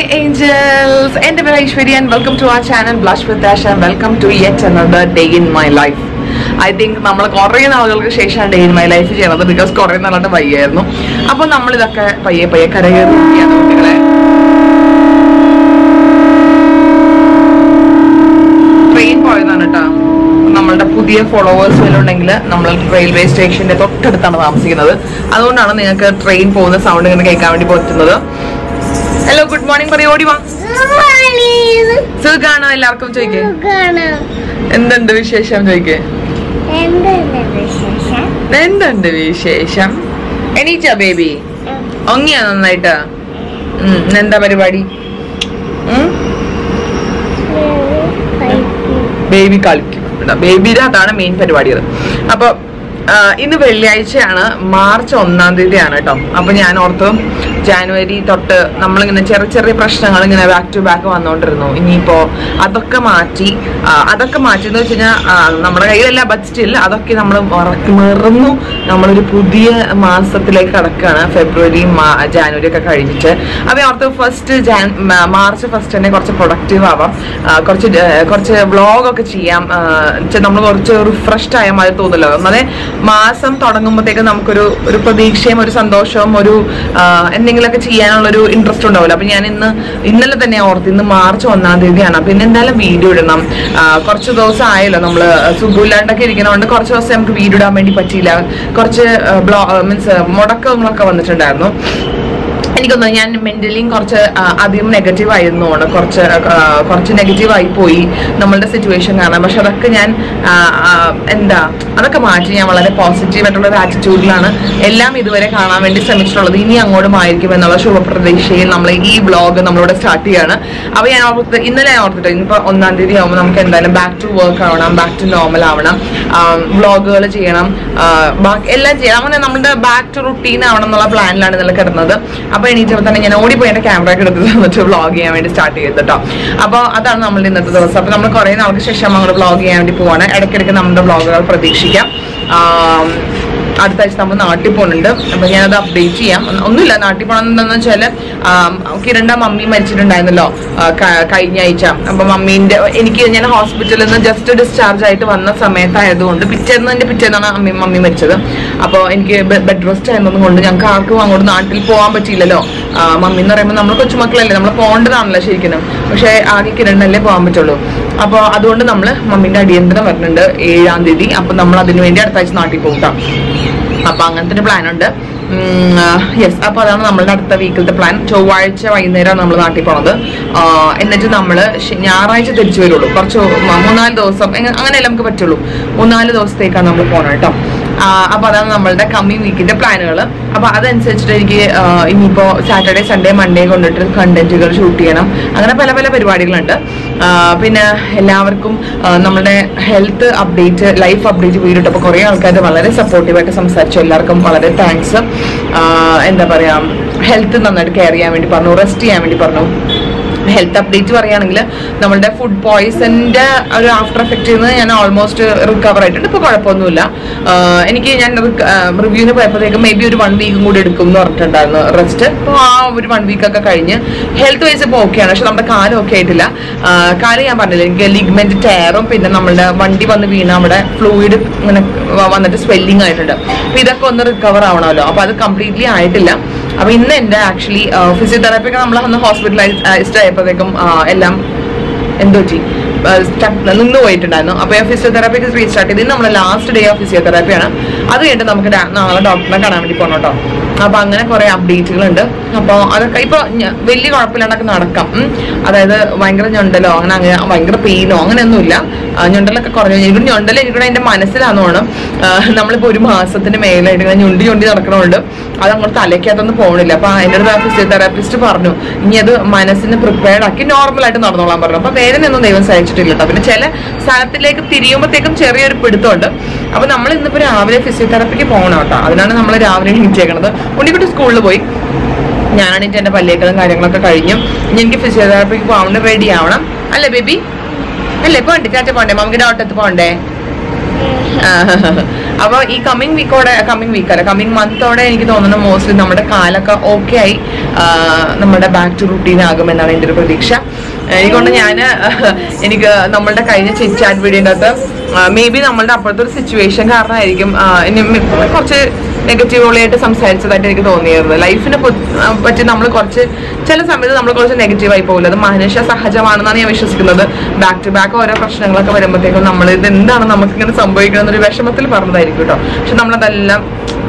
Angeles എന്റെ പേര് Aishwarya and welcome to ആ channel blush with Ash and welcome to yet another day in my life I think നമ്മൾ കുറേ നാളുകൾക്ക് ശേഷമാണ് ഡേ ഇൻ മൈ ലൈഫ് ചെയ്യുന്നത് ബിക്കോസ് കുറേ നാളായിട്ട് വയ്യായിരുന്നു അപ്പൊ നമ്മൾ ഇതൊക്കെ പയ്യെ പയ്യെ കരകയറിയാണ് കുട്ടികളെ ട്രെയിൻ പോയതാണ് കേട്ടോ നമ്മളുടെ പുതിയ ഫോളോവേഴ്സ് വല്ലതും ഉണ്ടെങ്കിൽ നമ്മൾ റെയിൽവേ സ്റ്റേഷന്റെ തൊട്ടടുത്താണ് താമസിക്കുന്നത് അതുകൊണ്ടാണ് നിങ്ങൾക്ക് ട്രെയിൻ പോകുന്ന സൗണ്ട് ഇങ്ങനെ കേൾക്കാൻ വേണ്ടി പറ്റുന്നത് ഹലോ ഗുഡ് മോർണിംഗ് പറയൂ ഓടി വാ സുഖാണോ എല്ലാവർക്കും ചോദിക്കേ എന്തുണ്ട് വിശേഷം ചോദിക്കേ എന്തുണ്ട് വിശേഷം എണീച്ചാ ബേബി ഒങ്ങിയാ നന്നായിട്ട് ഉം, ഇന്ന് എന്താ പരിപാടി ബേബി കളിക്കും ബേബിയുടെ അതാണ് മെയിൻ പരിപാടികൾ അപ്പൊ ആ, ഇന്ന് വെള്ളിയാഴ്ചയാണ് മാർച്ച് ഒന്നാം തീയതിയാണ് കേട്ടോ അപ്പൊ ഞാൻ ഓർത്തു ജാനുവരി തൊട്ട് നമ്മളിങ്ങനെ ചെറിയ ചെറിയ പ്രശ്നങ്ങൾ ഇങ്ങനെ ബാക്ക് ടു ബാക്ക് വന്നുകൊണ്ടിരുന്നു ഇനിയിപ്പോ അതൊക്കെ മാറ്റി ആ, അതൊക്കെ മാറ്റി എന്ന് വെച്ച് കഴിഞ്ഞാൽ നമ്മുടെ കയ്യിലല്ല ബട്ട് സ്റ്റിൽ അതൊക്കെ നമ്മൾ മറന്നു നമ്മളൊരു പുതിയ മാസത്തിലേക്ക് കടക്കുകയാണ് ഫെബ്രുവരി മാ- ജാനുവരി ഒക്കെ കഴിഞ്ഞിട്ട് അപ്പൊ ഓർത്ത് ഫസ്റ്റ് ജാൻ മ- മാർച്ച് ഫസ്റ്റ് തന്നെ കുറച്ച് പ്രൊഡക്റ്റീവ് ആവാം ആ, കുറച്ച് ഡ- കുറച്ച് വ്ളോഗൊക്കെ ചെയ്യാം നമ്മൾ കുറച്ച് റിഫ്രഷ്ഡ് ആയ മാതിരി തോന്നല്ലോ ഒന്നാമതെ മാസം തുടങ്ങുമ്പോഴത്തേക്ക് നമുക്കൊരു ഒരു പ്രതീക്ഷയും ഒരു സന്തോഷവും ഒരു ആ, എന്തെങ്കിലുമൊക്കെ ചെയ്യാനുള്ള ഒരു ഇൻട്രസ്റ്റ് ഉണ്ടാവില്ല അപ്പൊ ഞാൻ ഇന്ന് ഇന്നലെ തന്നെ ഓർത്ത് ഇന്ന് മാർച്ച് ഒന്നാം തീയതിയാണ് അപ്പൊ ഇന്ന് എന്തായാലും വീഡിയോ ഇടണം ആ, കുറച്ച് ദിവസം ആയല്ലോ നമ്മള് സുഖമില്ലാണ്ടൊക്കെ ഇരിക്കുന്നതുകൊണ്ട് കുറച്ച് ദിവസം നമുക്ക് വീഡിയോ ഇടാൻ വേണ്ടി പറ്റിയില്ല കുറച്ച് ബ്ലോ മീൻസ് മുടക്കങ്ങളൊക്കെ വന്നിട്ടുണ്ടായിരുന്നു എനിക്കൊന്ന് ഞാൻ മെന്റലിയും കുറച്ച് ആ, അധികം നെഗറ്റീവ് ആയിരുന്നോണ്ട് കുറച്ച് ആ, കുറച്ച് നെഗറ്റീവ് ആയി പോയി നമ്മളുടെ സിറ്റുവേഷൻ കാരണം പക്ഷെ അതൊക്കെ ഞാൻ ആ, ആ, എന്താ അതൊക്കെ മാറ്റി ഞാൻ വളരെ പോസിറ്റീവ് ആയിട്ടുള്ള ഒരു ആറ്റിറ്റ്യൂഡിലാണ് എല്ലാം ഇതുവരെ കാണാൻ വേണ്ടി ശ്രമിച്ചിട്ടുള്ളത് ഇനി അങ്ങോട്ടും ആയിരിക്കും എന്നുള്ള ശുഭപ്രതീക്ഷയിൽ നമ്മൾ ഈ വ്ളോഗ് നമ്മളിവിടെ സ്റ്റാർട്ട് ചെയ്യാണ് അപ്പൊ ഞാൻ ഓർത്ത് ഇന്നലെ ഞാൻ ഓർത്തിട്ട് ഇനിയിപ്പോ ഒന്നാം തീയതി ആകുമ്പോൾ നമുക്ക് എന്തായാലും ബാക്ക് ടു വർക്ക് ആവണം ബാക്ക് ടു നോർമൽ ആവണം വ്ളോഗുകൾ ചെയ്യണം ആ, ബാക്കി എല്ലാം ചെയ്യണം അങ്ങനെ നമ്മുടെ ബാക്ക് ടു റുട്ടീൻ ആവണം എന്നുള്ള പ്ലാനിലാണ് ഇന്നലെ കിടന്നത് അപ്പൊ എണീറ്റപ്പോൾ തന്നെ ഞാൻ ഓടിപ്പോയി എന്റെ ക്യാമറ ഒക്കെ എടുത്ത് തന്നിട്ട് വ്ളോഗ് ചെയ്യാൻ വേണ്ടി സ്റ്റാർട്ട് ചെയ്തത് കേട്ടോ അപ്പൊ അതാണ് നമ്മളുടെ ഇന്നത്തെ ദിവസം അപ്പൊ നമ്മൾ കുറെ നാൾക്ക് ശേഷം നമ്മൾ വ്ളോഗ് ചെയ്യാൻ വേണ്ടി പോവാണ് ഇടയ്ക്കിടയ്ക്ക് നമ്മുടെ വ്ളോഗുകൾ പ്രതീക്ഷിക്കാം ആം, അടുത്ത ആഴ്ച നമ്മൾ നാട്ടിൽ പോകുന്നുണ്ട് അപ്പൊ ഞാനത് അപ്ഡേറ്റ് ചെയ്യാം ഒന്നും- ഒന്നുമില്ല നാട്ടിൽ പോകണം എന്താണെന്ന് വെച്ചാല് കിരണ്ട മമ്മി മരിച്ചിട്ടുണ്ടായിരുന്നല്ലോ ആ, ക- കഴിഞ്ഞ ആഴ്ച അപ്പൊ മമ്മീന്റെ എനിക്ക് ഞാൻ ഹോസ്പിറ്റലിൽ നിന്ന് ജസ്റ്റ് ഡിസ്ചാർജ് ആയിട്ട് വന്ന സമയത്തായതുകൊണ്ട് പിറ്റേന്ന് എന്റെ പിറ്റേന്നാണ് അമ്മി മമ്മി മരിച്ചത് അപ്പോൾ എനിക്ക് ബെഡ് റെസ്റ്റ് ആയിരുന്നത് കൊണ്ട് ഞങ്ങൾക്ക് ആർക്കും അങ്ങോട്ട് നാട്ടിൽ പോകാൻ പറ്റിയില്ലല്ലോ ആ, മമ്മി എന്ന് പറയുമ്പോൾ നമ്മൾ കൊച്ചുമക്കളല്ലേ നമ്മൾ പോകേണ്ടതാണല്ലോ ശരിക്കും പക്ഷേ ആകെ കിരണല്ലേ പോകാൻ പറ്റുള്ളൂ അപ്പോൾ അതുകൊണ്ട് നമ്മൾ മമ്മീന്റെ അടിയന്തരം വരുന്നുണ്ട് ഏഴാം തീയതി അപ്പൊ നമ്മൾ അതിനു വേണ്ടി അടുത്ത ആഴ്ച നാട്ടിൽ പോകും ട്ടോ. അപ്പൊ അങ്ങനത്തെ ഒരു പ്ലാൻ ഉണ്ട് യെസ് അപ്പൊ അതാണ് നമ്മളുടെ അടുത്ത വീക്കിലത്തെ പ്ലാൻ ചൊവ്വാഴ്ച വൈകുന്നേരമാണ് നമ്മൾ നാട്ടിൽ പോണത് ആ, എന്നിട്ട് നമ്മൾ ഞായറാഴ്ച തിരിച്ചു വരുള്ളൂ കുറച്ച് മ- മൂന്നാല് ദിവസം എങ്ങ- അങ്ങനെയല്ല നമുക്ക് പറ്റുള്ളൂ മൂന്നാല് ദിവസത്തേക്കാണ് നമ്മൾ പോകണം കേട്ടോ ആ, അപ്പൊ അതാണ് നമ്മളുടെ കമ്മിങ് വീക്കിന്റെ പ്ലാനുകൾ അപ്പൊ അതനുസരിച്ചിട്ട് എനിക്ക് ആ, ഇനിയിപ്പോ സാറ്റർഡേ സൺഡേ മൺഡേ കൊണ്ടിട്ട് കണ്ടന്റുകൾ ഷൂട്ട് ചെയ്യണം അങ്ങനെ പല പല പരിപാടികളുണ്ട് ആ, പിന്നെ എല്ലാവർക്കും ആ, നമ്മുടെ health update life update video ഇട്ടപ്പോൾ കുറേ ആൾക്കാർ വളരെ സപ്പോർട്ടീവായിട്ട് സംസാരിച്ചു എല്ലാവർക്കും വളരെ താങ്ക്സ് എന്താ പറയാ ഹെൽത്ത് നന്നായിട്ട് കെയർ ചെയ്യാൻ വേണ്ടി പറഞ്ഞു റെസ്റ്റ് ചെയ്യാൻ വേണ്ടി പറഞ്ഞു ഹെൽത്ത് അപ്ഡേറ്റ് പറയുകയാണെങ്കിൽ നമ്മളുടെ ഫുഡ് പോയ്സന്റെ ഒരു ആഫ്റ്റർ എഫക്റ്റ് നിന്ന് ഞാൻ ഓൾമോസ്റ്റ് റിക്കവർ ആയിട്ടുണ്ട് ഇപ്പോൾ കുഴപ്പമൊന്നുമില്ല ആഹ് എനിക്ക് ഞാൻ റിവ്യൂവിന് പോയപ്പോഴത്തേക്കും മേ ബി ഒരു വൺ വീക്കും കൂടി എടുക്കും എന്ന് പറഞ്ഞിട്ടുണ്ടായിരുന്നു റെസ്റ്റ് അപ്പോൾ ആ ഒരു വൺ വീക്ക് ഒക്കെ കഴിഞ്ഞ് ഹെൽത്ത് വൈസ് ഇപ്പോൾ ഓക്കെയാണ് പക്ഷെ നമ്മുടെ കാലം ഒക്കെ ആയിട്ടില്ല ആഹ് കാല് ഞാൻ പറഞ്ഞില്ല എനിക്ക് ലിഗ്മെന്റ് ടയറും പിന്നെ നമ്മളുടെ വണ്ടി വന്ന് വീണ അവിടെ ഫ്ലൂയിഡ് ഇങ്ങനെ വ- വന്നിട്ട് സ്വെല്ലിംഗ് ആയിട്ടുണ്ട് അപ്പൊ ഇതൊക്കെ ഒന്ന് റിക്കവർ ആവണമല്ലോ അപ്പൊ അത് കംപ്ലീറ്റ്ലി ആയിട്ടില്ല അപ്പൊ ഇന്ന് എന്റെ ആക്ച്വലി ഫിസിയോതെറാപ്പി ഒക്കെ നമ്മൾ അന്ന് ഹോസ്പിറ്റലൈസ്ഡ് ആയപ്പോഴത്തേക്കും ആ, എല്ലാം എന്തോ ചെയ്യും നിന്ന് പോയിട്ടുണ്ടായിരുന്നു അപ്പൊ ഞാൻ ഫിസിയോതെറാപ്പിക്ക് റീസ്റ്റാർട്ട് ചെയ്ത് നമ്മുടെ ലാസ്റ്റ് ഡേ ഓഫ് ഫിസിയോതെറാപ്പിയാണ് അത് കഴിഞ്ഞിട്ട് നമുക്ക് രാ- നാളെ ഡോക്ടറിനെ കാണാൻ വേണ്ടി പോകണം കേട്ടോ അപ്പൊ അങ്ങനെ കുറെ അപ്ഡേറ്റുകളുണ്ട് അപ്പൊ അതൊക്കെ ഇപ്പൊ ഞ- വലിയ കുഴപ്പമില്ലാണ്ടൊക്കെ നടക്കാം ഉം. അതായത് ഭയങ്കര ഞൊണ്ടലോ അങ്ങനെ അങ്ങനെ ഭയങ്കര പെയിനോ അങ്ങനെയൊന്നുമില്ല ആ, ഞൊണ്ടലൊക്കെ കുറഞ്ഞു എനിക്ക് ഞൊണ്ടൽ എനിക്കൂടെ എന്റെ മനസ്സിലാന്ന് തോന്നും നമ്മളിപ്പോ ഒരു മാസത്തിന് മേലായിട്ട് ഇങ്ങനെ ഞൊണ്ടി ഞൊണ്ടി നടക്കണോണ്ട് അത് അങ്ങോട്ട് തലയ്ക്കകത്തൊന്നും പോകണില്ല അപ്പൊ എൻ്റെ അടുത്ത് ഫിസിയോതെറാപ്പിസ്റ്റ് പറഞ്ഞു ഇനി അത് മനസ്സിന് പ്രിപ്പയർഡ് ആക്കി നോർമൽ ആയിട്ട് നടന്നോളാൻ പറഞ്ഞു അപ്പൊ വേദനയൊന്നും ദൈവം സഹിച്ചിട്ടില്ല കേട്ടോ പിന്നെ ചില സ്ഥലത്തിലേക്ക് തിരിയുമ്പോഴത്തേക്കും ചെറിയൊരു പിടുത്തമുണ്ട് അപ്പൊ നമ്മൾ ഇന്നിപ്പോ രാവിലെ ഫിസിയോതെറാപ്പിക്ക് പോകണം കേട്ടോ അതിനാണ് നമ്മൾ രാവിലെ എണീറ്റേക്കണത് ഉണ്ണിക്കുട്ടി സ്കൂളിൽ പോയി ഞാനാണെങ്കിൽ എന്റെ പല്ലേക്കളും കാര്യങ്ങളൊക്കെ കഴിഞ്ഞു ഇനി എനിക്ക് ഫിസിയോതെറാപ്പിക്ക് പോകാൻ റെഡി ആവണം അല്ലേ ബേബി അല്ലേ പോണ്ടേ ചാച്ച പോണ്ടേ മമ്മിയുടെ ഓട്ടത്ത് പോണ്ടേ ആ, അപ്പോൾ ഈ കമ്മിങ് വീക്കോടെ കമ്മിങ് വീക്ക് അല്ല കമ്മിങ് മന്തോടെ എനിക്ക് തോന്നുന്നു മോസ്റ്റ്ലി നമ്മുടെ കാലൊക്കെ ഓക്കെ ആയി ആ, നമ്മുടെ ബാക്ക് ടു റുട്ടീൻ ആകുമെന്നാണ് എൻ്റെ ഒരു പ്രതീക്ഷ എനിക്കൊണ്ട് ഞാൻ എനിക്ക് നമ്മളുടെ കഴിഞ്ഞ ചിറ്റാറ്റ് വീഡിയോൻ്റെ അകത്ത് മേ ബി നമ്മളുടെ അപ്പോഴത്തെ ഒരു സിറ്റുവേഷൻ കാരണമായിരിക്കും ആ, ഇനി മി- കുറച്ച് നെഗറ്റീവുകളായിട്ട് സംസാരിച്ചതായിട്ട് എനിക്ക് തോന്നിയത് ലൈഫിനെ പറ്റി നമ്മൾ കുറച്ച് ചില സമയത്ത് നമ്മൾ കുറച്ച് നെഗറ്റീവായി പോകില്ല അത് മനുഷ്യ സഹജമാണെന്നാണ് ഞാൻ വിശ്വസിക്കുന്നത് ബാക്ക് ടു ബാക്ക് ഓരോ പ്രശ്നങ്ങളൊക്കെ വരുമ്പോഴത്തേക്കും നമ്മൾ ഇത് എന്താണ് നമുക്ക് ഇങ്ങനെ സംഭവിക്കുന്നത് ഒരു വിഷമത്തിൽ പറഞ്ഞതായിരിക്കും കേട്ടോ പക്ഷെ നമ്മളതെല്ലാം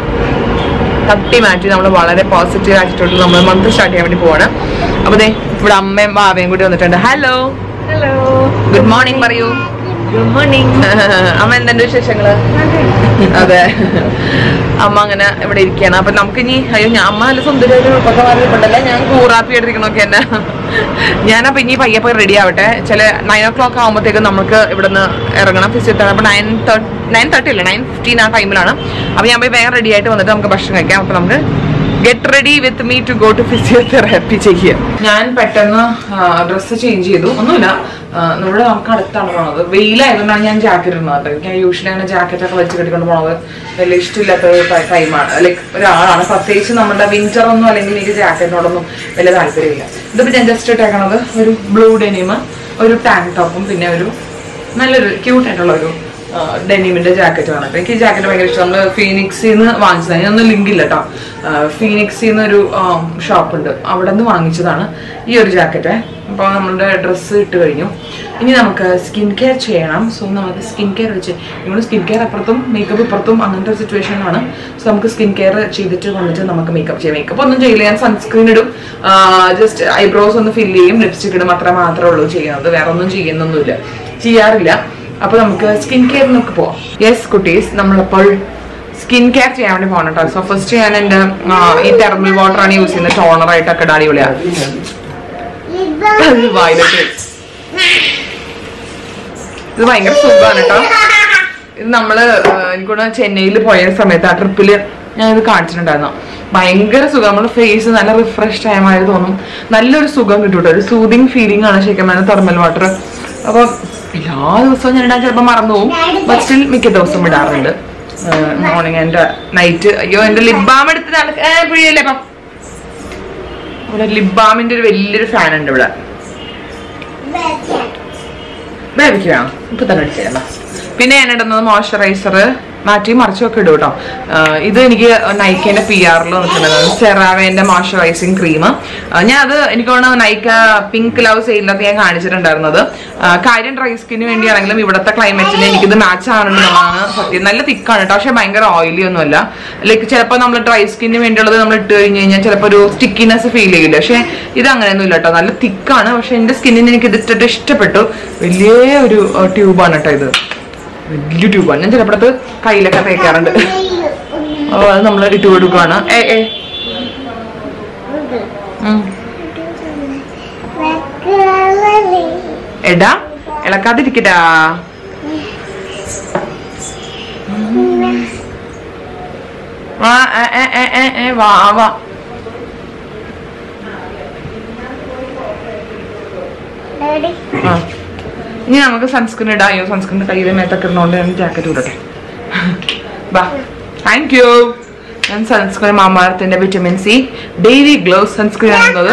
തട്ടി മാറ്റി നമ്മൾ വളരെ പോസിറ്റീവ് ആറ്റിറ്റ്യൂഡിൽ നമ്മൾ മന്ത് സ്റ്റാർട്ട് ചെയ്യാൻ വേണ്ടി പോവാണ് അപ്പൊ ദേ ഇവിടെ അമ്മയും ബാവയും കൂടി വന്നിട്ടുണ്ട് ഹലോ ഹലോ ഗുഡ് മോർണിംഗ് പറയൂ ഗുഡ് മോർണിംഗ് അമ്മ എന്തുണ്ട് വിശേഷങ്ങള് അതെ അമ്മ അങ്ങനെ ഇവിടെ ഇരിക്കുകയാണ് അപ്പൊ നമുക്ക് ഇനി അയ്യോ ഞാൻ അമ്മ നല്ല സുന്ദരമായിട്ട് ഉൾപ്പൊക്കെ മാറിയിട്ടുണ്ടല്ലേ ഞാൻ കൂറാപ്പി എടുത്തിരിക്കണൊക്കെ എന്നെ ഞാനപ്പോ ഇനി പയ്യെ പോയി റെഡി ആവട്ടെ ചില നയൻ ഓ ക്ലോക്ക് ആകുമ്പോഴത്തേക്കും നമുക്ക് ഇവിടുന്ന് ഇറങ്ങണം ഫിസിയോതെറാപ്പി അപ്പൊ നയൻ നയൻ തേർട്ടി അല്ല നയൻ ഫിഫ്റ്റീൻ ആ ടൈമിലാണ് അപ്പൊ ഞാൻ പോയി വേഗം റെഡി ആയിട്ട് വന്നിട്ട് നമുക്ക് ഭക്ഷണം കഴിക്കാം അപ്പൊ നമുക്ക് get ready with me to go to physiotherapy ചെയ്യുക ഞാൻ പെട്ടെന്ന് ഡ്രസ്സ് ചേഞ്ച് ചെയ്തു ഒന്നുമില്ല ആ, നമ്മുടെ നമുക്ക് അടുത്താണ് പോണത് വെയിലായതുകൊണ്ടാണ് ഞാൻ ജാക്കറ്റ് ഇടുന്നത് കേട്ടോ ഞാൻ യൂഷ്വലി അങ്ങനെ ജാക്കറ്റ് ഒക്കെ വലിച്ചു കെട്ടിക്കൊണ്ട് പോണത് വലിയ ഇഷ്ടമില്ലാത്ത ഒരു ടൈമാണ് ലൈക്ക് ഒരാളാണ് പ്രത്യേകിച്ച് നമ്മുടെ വിന്റർ ഒന്നും അല്ലെങ്കിൽ എനിക്ക് ജാക്കറ്റിനോടൊന്നും വലിയ താല്പര്യമില്ല ഇതിപ്പോ ഞാൻ ജസ്റ്റ് ഇട്ടേക്കണത് ഒരു ബ്ലൂ ഡെനിമ് ഒരു ടാങ്ക് ടോപ്പും പിന്നെ ഒരു നല്ലൊരു ക്യൂട്ട് ആയിട്ടുള്ള ഒരു ഡെനിമിന്റെ ജാക്കറ്റ് ആണ് എനിക്ക് ഈ ജാക്കറ്റ് ഭയങ്കര ഇഷ്ടം നമ്മള് ഫീനിക്സിൽ നിന്ന് വാങ്ങിച്ചതാണ് ഞാനൊന്നും ലിങ്ക് ഇല്ല കേട്ടോ ഫീനിക്സിൽ നിന്ന് ഒരു ഷോപ്പ് ഉണ്ട് അവിടെ നിന്ന് വാങ്ങിച്ചതാണ് ഈ ഒരു ജാക്കറ്റ് അപ്പോൾ നമ്മളുടെ ഡ്രസ്സ് ഇട്ട് കഴിഞ്ഞു ഇനി നമുക്ക് സ്കിൻ കെയർ ചെയ്യണം സോ നമുക്ക് സ്കിൻ കെയർ വെച്ച് നമ്മൾ സ്കിൻ കെയർ അപ്പുറത്തും മേക്കപ്പ് ഇപ്പുറത്തും അങ്ങനത്തെ ഒരു സിറ്റുവേഷനിലാണ് സോ നമുക്ക് സ്കിൻ കെയർ ചെയ്തിട്ട് വന്നിട്ട് നമുക്ക് മേക്കപ്പ് ചെയ്യാം മേക്കപ്പ് ഒന്നും ചെയ്യില്ല ഞാൻ സൺസ്ക്രീൻ ഇടും ജസ്റ്റ് ഐബ്രോസ് ഒന്ന് ഫില്ല് ചെയ്യും ലിപ്സ്റ്റിക് ഇടും അത്ര മാത്രമേ ഉള്ളൂ ചെയ്യുന്നത് വേറെ ഒന്നും ചെയ്യുന്നൊന്നുമില്ല ചെയ്യാറില്ല അപ്പൊ നമുക്ക് സ്കിൻ കെയറിനൊക്കെ പോവാം യെസ് കുട്ടീസ് നമ്മളപ്പോൾ സ്കിൻ കെയർ ചെയ്യാൻ വേണ്ടി പോകണം കേട്ടോ സോ ഫസ്റ്റ് ഞാൻ എൻ്റെ ആ, ഈ തെർമൽ വാട്ടർ ആണ് യൂസ് ചെയ്യുന്നത് ടോണർ ആയിട്ടൊക്കെ ഇടാൻ അടിപൊളിയാണ് അത് വായിലിട്ട് ഇത് ഭയങ്കര സുഖമാണ് കേട്ടോ ഇത് നമ്മള് ആ, എനിക്കൂടെ ചെന്നൈയിൽ പോയ സമയത്ത് ആ ട്രിപ്പില് ഞാൻ ഇത് കാണിച്ചിട്ടുണ്ടായിരുന്നു ഭയങ്കര സുഖം നമ്മുടെ ഫേസ് നല്ല റിഫ്രഷ് ആയ മാതിരി തോന്നും നല്ലൊരു സുഖം കിട്ടും കേട്ടോ ഒരു സൂതിങ് ഫീലിംഗ് ആണ് ശരിക്കും തെർമൽ വാട്ടർ അപ്പൊ എല്ലാ ദിവസവും ഞാൻ ഇടാൻ ചിലപ്പോൾ മറന്നു പോകും ബട്ട് സ്റ്റിൽ മിക്ക ദിവസവും ഇടാറുണ്ട് മോർണിംഗ് ആൻഡ് നൈറ്റ് അയ്യോ എന്റെ ലിപ് ബാം എടുത്ത് നടക്ക ഏ പിഴിയല്ലേ അപ്പം ഇവിടെ ലിപ് ബാമിന്റെ ഒരു വലിയൊരു ഫാൻ ഉണ്ട് ഇവിടെ ബേബിക്ക് വേണം ഇപ്പൊ തന്നെ അടിച്ചേരാ പിന്നെ ഞാൻ ഇടുന്നത് മോയ്സ്ചറൈസർ മാറ്റി മറിച്ചൊക്കെ ഇടും കേട്ടോ ഇത് എനിക്ക് നൈക്കേന്റെ പി ആറിൽ വന്നിട്ടുണ്ടായിരുന്നു സെറാവേന്റെ മോയ്സ്ചറൈസിങ് ക്രീം ഞാൻ അത് എനിക്ക് തോന്നുന്നു നൈക്ക പിങ്ക് ലവ് സെയിലൊക്കെ ഞാൻ കാണിച്ചിട്ടുണ്ടായിരുന്നത് ആ, കാര്യം ഡ്രൈ സ്കിന്നിന് വേണ്ടിയാണെങ്കിലും ഇവിടുത്തെ ക്ലൈമറ്റിന് എനിക്കിത് മാച്ച് ആണെന്നുള്ളതാണ് സത്യം നല്ല തിക്കാണ് കേട്ടോ പക്ഷെ ഭയങ്കര ഓയിലി ഒന്നുമല്ല ലൈക്ക് ചിലപ്പോൾ നമ്മൾ ഡ്രൈ സ്കിന്നിന് വേണ്ടിയുള്ളത് നമ്മൾ ഇട്ട് കഴിഞ്ഞ് കഴിഞ്ഞാൽ ചിലപ്പോൾ ഒരു സ്റ്റിക്കിനെസ് ഫീൽ ചെയ്യില്ല പക്ഷെ ഇത് അങ്ങനെയൊന്നും ഇല്ല കേട്ടോ നല്ല തിക്കാണ് പക്ഷെ എന്റെ സ്കിന്നിന് എനിക്ക് ഇത് ഇട്ടിട്ട് ഇഷ്ടപ്പെട്ടു വലിയ ഒരു ട്യൂബാണ് കേട്ടോ ഇത് വലിയ ട്യൂബാണ് ഞാൻ ചിലപ്പോഴത്ത് കയ്യിലൊക്കെ തേക്കാറുണ്ട് അപ്പോൾ അത് നമ്മൾ ഇട്ട് കൊടുക്കുകയാണ് ഏ ഏ ഉം. എടാ ഇളക്കാതിരിക്കട്ടാ വാ ഏ ഏ ഏ ഏ ഏ വാ വാ ആ ഇനി നമുക്ക് സൺസ്ക്രീൻ ഇടാം അയ്യോ സൺസ്ക്രീൻ കയ്യിലെ മേത്തൊക്കെ ഇടുന്നോണ്ട് ഞാൻ ജാക്കറ്റ് ഇടട്ടെ ബാ താങ്ക് യു ഞാൻ സൺസ്ക്രീൻ മാമാർത്തിന്റെ vitamin C daily glow sunscreen ആണെന്നത്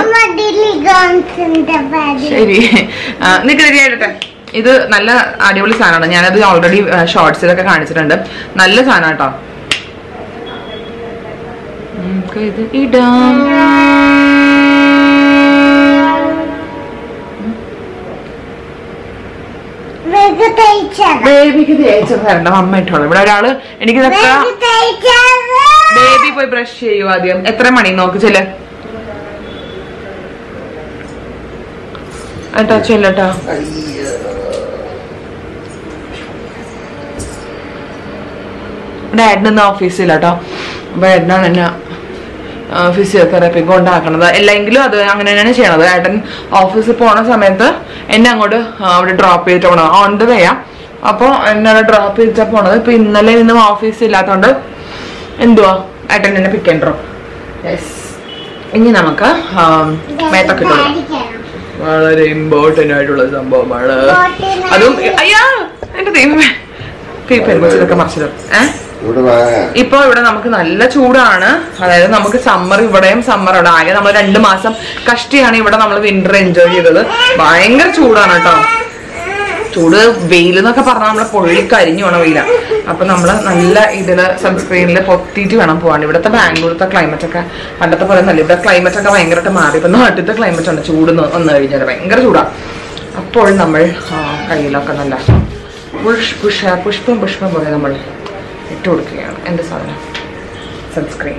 ശരി നിനക്ക് റെഡി ആയിട്ടെ ഇത് നല്ല അടിപൊളി സാധനമാണ് ഞാനത് ഓൾറെഡി ഷോർട്സിലൊക്കെ കാണിച്ചിട്ടുണ്ട് നല്ല സാധനം കേട്ടോ നമുക്ക് ഇത് ഇടാം ബേബിക്ക് തേച്ച തരണം അമ്മ ഇട്ടോളൂ ഇവിടെ ഒരാള് എനിക്ക് ഇതൊക്കെ ബേബി പോയി ബ്രഷ് ചെയ്യൂ ആദ്യം എത്ര മണി നോക്ക് ചെല്ല് ഏട്ടാ ചെല്ലട്ടാ ഡാഡിന് ഇന്ന് ഓഫീസില്ല കേട്ടോ അപ്പൊ ഏട്ടനാണ് എന്നെ ഫിസിയോതെറാപ്പി കൊണ്ടാക്കണത് അല്ലെങ്കിലും അത് അങ്ങനെ തന്നെയാണ് ചെയ്യണത് ഏട്ടൻ ഓഫീസിൽ പോണ സമയത്ത് എന്നെ അങ്ങോട്ട് ആ, അവിടെ ഡ്രോപ്പ് ചെയ്തിട്ട് പോകണം ഓൺ ദ വേയാ അപ്പോൾ എന്നെ അവിടെ ഡ്രോപ്പ് ചെയ്തിട്ടാണ് പോണത് ഇപ്പൊ ഇന്നലെ ഇന്നും ഓഫീസ് ഇല്ലാത്തതുകൊണ്ട് എന്തുവാ ഏട്ടൻ എന്നെ പിക്ക് ആൻഡ് ഡ്രോപ്പ് യെസ് ഇനി നമുക്ക് ആ, മേത്തൊക്കെ ഇട്ട് കൊടുക്കാം വളരെ ഇമ്പോർട്ടന്റ് ആയിട്ടുള്ള സംഭവമാണ് അതും അയ്യാ എന്റെ ദൈവമേ പെരുമച്ചിലൊക്കെ മറിച്ചിടും ഏഹ് ഇവിടെ വാ ഇപ്പൊ ഇവിടെ നമുക്ക് നല്ല ചൂടാണ് അതായത് നമുക്ക് സമ്മർ ഇവിടെയും സമ്മർ അവിടെ ആകെ നമ്മൾ രണ്ട് മാസം കഷ്ടിയാണ് ഇവിടെ നമ്മൾ വിന്റർ എൻജോയ് ചെയ്തത് ഭയങ്കര ചൂടാണ് കേട്ടോ ചൂട് വെയിൽ എന്നൊക്കെ പറഞ്ഞാൽ നമ്മളെ പൊള്ളി കരിഞ്ഞു പോണ വെയില അപ്പൊ നമ്മള് നല്ല ഇതില് സൺസ്ക്രീനിൽ പൊത്തിയിട്ട് വേണം പോകാൻ ഇവിടുത്തെ ബാംഗ്ലൂരത്തെ ക്ലൈമറ്റ് ഒക്കെ പണ്ടത്തെ പോലെ നല്ല ഇവിടെ ക്ലൈമറ്റ് ഒക്കെ ഭയങ്കരമായിട്ട് മാറി ഇപ്പൊ നാട്ടിലത്തെ ക്ലൈമറ്റ് ഉണ്ട് ചൂട് ന്ന് വന്നു കഴിഞ്ഞാൽ ഭയങ്കര ചൂടാ അപ്പോൾ നമ്മൾ ആ, കയ്യിലൊക്കെ നല്ല പുഷ് പുഷ പുഷ്പം പുഷ്പം പോലെ നമ്മൾ ഇട്ട് കൊടുക്കുകയാണ് എന്ത് സാധനം സൺസ്ക്രീൻ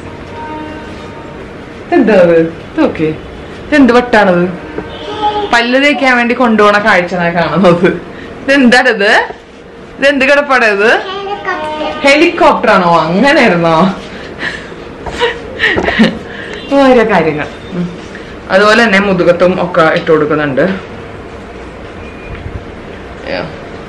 എന്താ ഓക്കെ ഇതെന്ത് വട്ടാണത് പല്ല് തേക്കാൻ വേണ്ടി കൊണ്ടുപോണ കാഴ്ച കാണുന്നത് ഇതെന്താണിത് ഇതെന്ത് കിടപ്പാടത് ഹെലികോപ്റ്റർ ആണോ അങ്ങനെയായിരുന്നോ ഓരോ കാര്യങ്ങൾ ഉം. അതുപോലെ തന്നെ മുതുകത്തും ഒക്കെ ഇട്ട് കൊടുക്കുന്നുണ്ട് Yeah.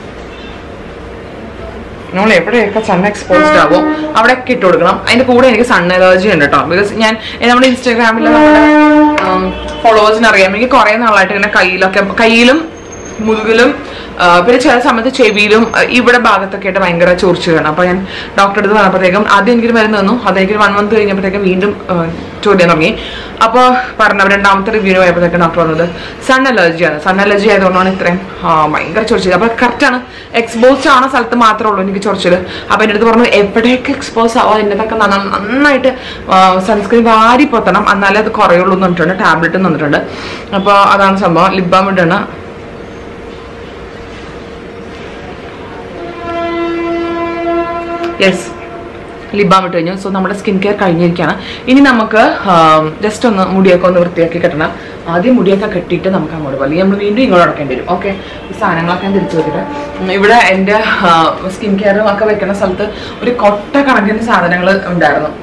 നമ്മൾ എവിടെയൊക്കെ സൺ എക്സ്പോസ്ഡ് ആവോ അവിടെയൊക്കെ ഇട്ട് കൊടുക്കണം അതിന്റെ കൂടെ എനിക്ക് സൺ അലർജി ഉണ്ട് കേട്ടോ ബിക്കോസ് ഞാൻ ഏ, നമ്മുടെ ഇൻസ്റ്റാഗ്രാമിൽ നമ്മുടെ ഫോളോവേഴ്സിന് അറിയാം എനിക്ക് കുറെ നാളായിട്ട് ഇങ്ങനെ കയ്യിലൊക്കെ കയ്യിലും മുതുകിലും ആ, പിന്നെ ചില സമയത്ത് ചെവിയിലും ആ, ഇവിടെ ഭാഗത്തൊക്കെ ആയിട്ട് ഭയങ്കര ചൊറിച്ചു വേണം അപ്പൊ ഞാൻ ഡോക്ടറെ അടുത്ത് പറഞ്ഞപ്പോഴത്തേക്കും ആദ്യം എനിക്കൊരു മരുന്ന് തന്നു അതെനിക്ക് വൺ മന്ത് കഴിഞ്ഞപ്പോഴത്തേക്കും വീണ്ടും ചോദ്യം തുടങ്ങി അപ്പോൾ പറഞ്ഞ രണ്ടാമത്തെ റിവ്യൂ ആയപ്പോഴത്തേക്കും ഡോക്ടർ പറഞ്ഞത് സൺ അലർജിയാണ് സൺ അലർജി ആയതുകൊണ്ടാണ് ഇത്രയും ആ, ഭയങ്കര ചൊറിച്ചത് അപ്പൊ കറക്റ്റ് ആണ് എക്സ്പോസ്ഡ് ആവുന്ന സ്ഥലത്ത് മാത്രമേ ഉള്ളൂ എനിക്ക് ചൊറിച്ചത് അപ്പൊ എൻ്റെ അടുത്ത് പറഞ്ഞു എവിടെയൊക്കെ എക്സ്പോസ് ആവോ എന്നതൊക്കെ നന്ന- നന്നായിട്ട് സൺസ്ക്രീൻ വാരി പൊത്തണം എന്നാലേ അത് കുറയുള്ളൂ എന്ന് പറഞ്ഞിട്ടുണ്ട് ടാബ്ലറ്റ് തന്നിട്ടുണ്ട് അപ്പോൾ അതാണ് സംഭവം ലിബാം ഇടണ യെസ് ലിബാം ഇട്ട് കഴിഞ്ഞു സോ നമ്മുടെ സ്കിൻ കെയർ കഴിഞ്ഞിരിക്കുകയാണ് ഇനി നമുക്ക് ജസ്റ്റ് ഒന്ന് മുടിയൊക്കെ ഒന്ന് വൃത്തിയാക്കി കെട്ടണം ആദ്യം മുടിയൊക്കെ കെട്ടിയിട്ട് നമുക്ക് അങ്ങോട്ട് പോകാം അല്ലെങ്കിൽ നമ്മൾ വീണ്ടും ഇങ്ങോട്ട് അടക്കേണ്ടി വരും ഓക്കെ ഈ സാധനങ്ങളൊക്കെ ഞാൻ തിരിച്ചു വെച്ചിട്ട് ഉം, ഇവിടെ എൻ്റെ സ്കിൻ കെയറും ഒക്കെ വെക്കുന്ന സ്ഥലത്ത് ഒരു കൊട്ട കണക്കിന് സാധനങ്ങൾ ഉണ്ടായിരുന്നു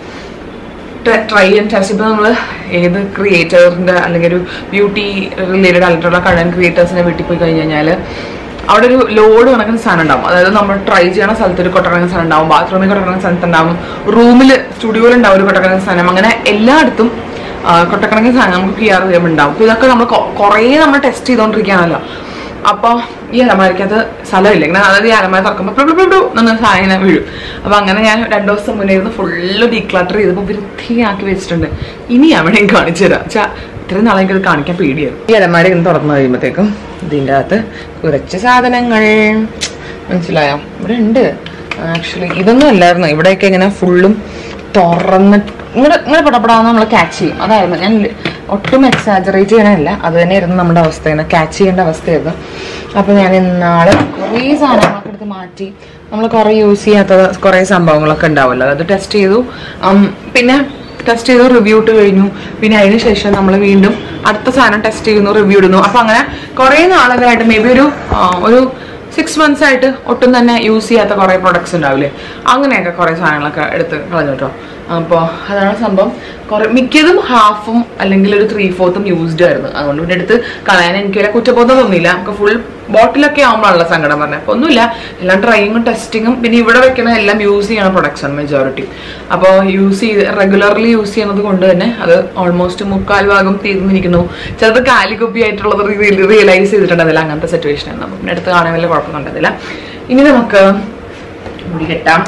ട്രൈ ആൻഡ് ടെസ്റ്റ് ഇപ്പോൾ നമ്മൾ ഏത് ക്രിയേറ്ററിൻ്റെ അല്ലെങ്കിൽ ഒരു ബ്യൂട്ടി റിലേറ്റഡ് ആയിട്ടുള്ള കഴൻ ക്രിയേറ്റേഴ്സിനെ വീട്ടിൽ പോയി കഴിഞ്ഞ് കഴിഞ്ഞാൽ അവിടെ ഒരു ലോഡ് കണക്കുന്ന സാധനം ഉണ്ടാവും അതായത് നമ്മൾ ട്രൈ ചെയ്യണ സ്ഥലത്ത് ഒരു കൊട്ടക്കണക്കുന്ന സാധനം ഉണ്ടാവും ബാത്റൂമിൽ കൊട്ടക്കണക്കുന്ന സ്ഥലത്ത് ഉണ്ടാവും റൂമിൽ സ്റ്റുഡിയോയിൽ ഉണ്ടാവും ഒരു കൊട്ടക്കണക്കുന്ന സാധനം അങ്ങനെ എല്ലായിടത്തും ആ, കൊട്ടക്കണക്കിന് സാധനം നമുക്ക് പി ആർ ചെയ്യുമ്പോൾ ഉണ്ടാവും അപ്പോൾ ഇതൊക്കെ നമ്മൾ കുറേ നമ്മൾ ടെസ്റ്റ് ചെയ്തുകൊണ്ടിരിക്കുകയാണല്ലോ അപ്പോൾ ഈ അലമാരിക്കകത്ത് സ്ഥലമില്ല ഇങ്ങനെ അതായത് ഈ അലമാര തുറക്കുമ്പോൾ പ്ലു പ്ലു പ്ലു എന്നൊന്ന് സാധനം ഇങ്ങനെ വീഴും അപ്പോൾ അങ്ങനെ ഞാൻ രണ്ടു ദിവസം മുന്നേ ഇരുന്ന് ഫുള്ള് ഡീക്ലട്ടർ ചെയ്തപ്പോൾ വൃത്തിയാക്കി വെച്ചിട്ടുണ്ട് ഇനി അവിടെയും കാണിച്ചു തരാം വെച്ചാ ഇത്രയും നാളെ എനിക്കത് കാണിക്കാൻ പേടിയായിരുന്നു ഈ അലമാര ഇന്ന് തുറന്നു കഴിയുമ്പോഴത്തേക്കും ഇതിൻ്റെ അകത്ത് കുറച്ച് സാധനങ്ങൾ മനസ്സിലായോ ഇവിടെ ഉണ്ട് ആക്ച്വലി ഇതൊന്നും അല്ലായിരുന്നു ഇവിടെയൊക്കെ ഇങ്ങനെ ഫുള്ളും തുറന്നിട്ട് ഇങ്ങനെ ഇങ്ങനെ പടപടാന്ന് നമ്മൾ ക്യാച്ച് ചെയ്യും അതായിരുന്നു ഞാൻ ല- ഒട്ടും എക്സാജറേറ്റ് ചെയ്യണമല്ല അത് തന്നെയായിരുന്നു നമ്മുടെ അവസ്ഥ ഇങ്ങനെ ക്യാച്ച് ചെയ്യേണ്ട അവസ്ഥയായിരുന്നു അപ്പോൾ ഞാൻ ഇന്നാള് കുറേ സാധനങ്ങളൊക്കെ എടുത്ത് മാറ്റി നമ്മൾ കുറേ യൂസ് ചെയ്യാത്ത കുറേ സംഭവങ്ങളൊക്കെ ഉണ്ടാവുമല്ലോ അത് ടെസ്റ്റ് ചെയ്തു ഉം, പിന്നെ ടെസ്റ്റ് ചെയ്തു റിവ്യൂ ഇട്ട് കഴിഞ്ഞു പിന്നെ അതിന് ശേഷം നമ്മൾ വീണ്ടും അടുത്ത സാധനം ടെസ്റ്റ് ചെയ്യുന്നു റിവ്യൂ ഇടുന്നു അപ്പം അങ്ങനെ കുറേ നാളുകളായിട്ട് മേ ബി ഒരു ആ, ഒരു സിക്സ് മന്ത്സ് ആയിട്ട് ഒട്ടും തന്നെ യൂസ് ചെയ്യാത്ത കുറേ പ്രൊഡക്ട്സ് ഉണ്ടാവില്ലേ അങ്ങനെയൊക്കെ കുറേ സാധനങ്ങളൊക്കെ എടുത്ത് കളഞ്ഞു കേട്ടോ അപ്പോൾ അതാണ് സംഭവം കുറേ മിക്കതും ഹാഫും അല്ലെങ്കിൽ ഒരു ത്രീ ഫോർത്തും യൂസ്ഡ് ആയിരുന്നു അതുകൊണ്ട് പിന്നെ എടുത്ത് കളയാൻ എനിക്ക് വല്ല കുറ്റബോധം തോന്നിയില്ല നമുക്ക് ഫുൾ ബോട്ടിലൊക്കെ ആകുമ്പോഴുള്ള സങ്കടം പറഞ്ഞത് അപ്പോൾ ഒന്നുമില്ല എല്ലാം ട്രൈയിങ്ങും ടെസ്റ്റിങ്ങും പിന്നെ ഇവിടെ വെക്കുന്ന എല്ലാം യൂസ് ചെയ്യണ പ്രൊഡക്ട്സ് ആണ് മെജോറിറ്റി അപ്പോൾ യൂസ് ചെയ്ത് റെഗുലർലി യൂസ് ചെയ്യുന്നത് കൊണ്ട് തന്നെ അത് ഓൾമോസ്റ്റ് മുക്കാൽ ഭാഗം തീർന്നിരിക്കുന്നു ചിലത് കാലിക്കുപ്പി ആയിട്ടുള്ളത് റിയലൈസ് ചെയ്തിട്ടുണ്ടാവില്ല അങ്ങനത്തെ സിറ്റുവേഷൻ ആയിരുന്നു അപ്പം പിന്നെ അടുത്ത് കാണാൻ വലിയ കുഴപ്പമൊന്നും ഉണ്ടാവില്ല ഇനി നമുക്ക് മുടി കെട്ടാം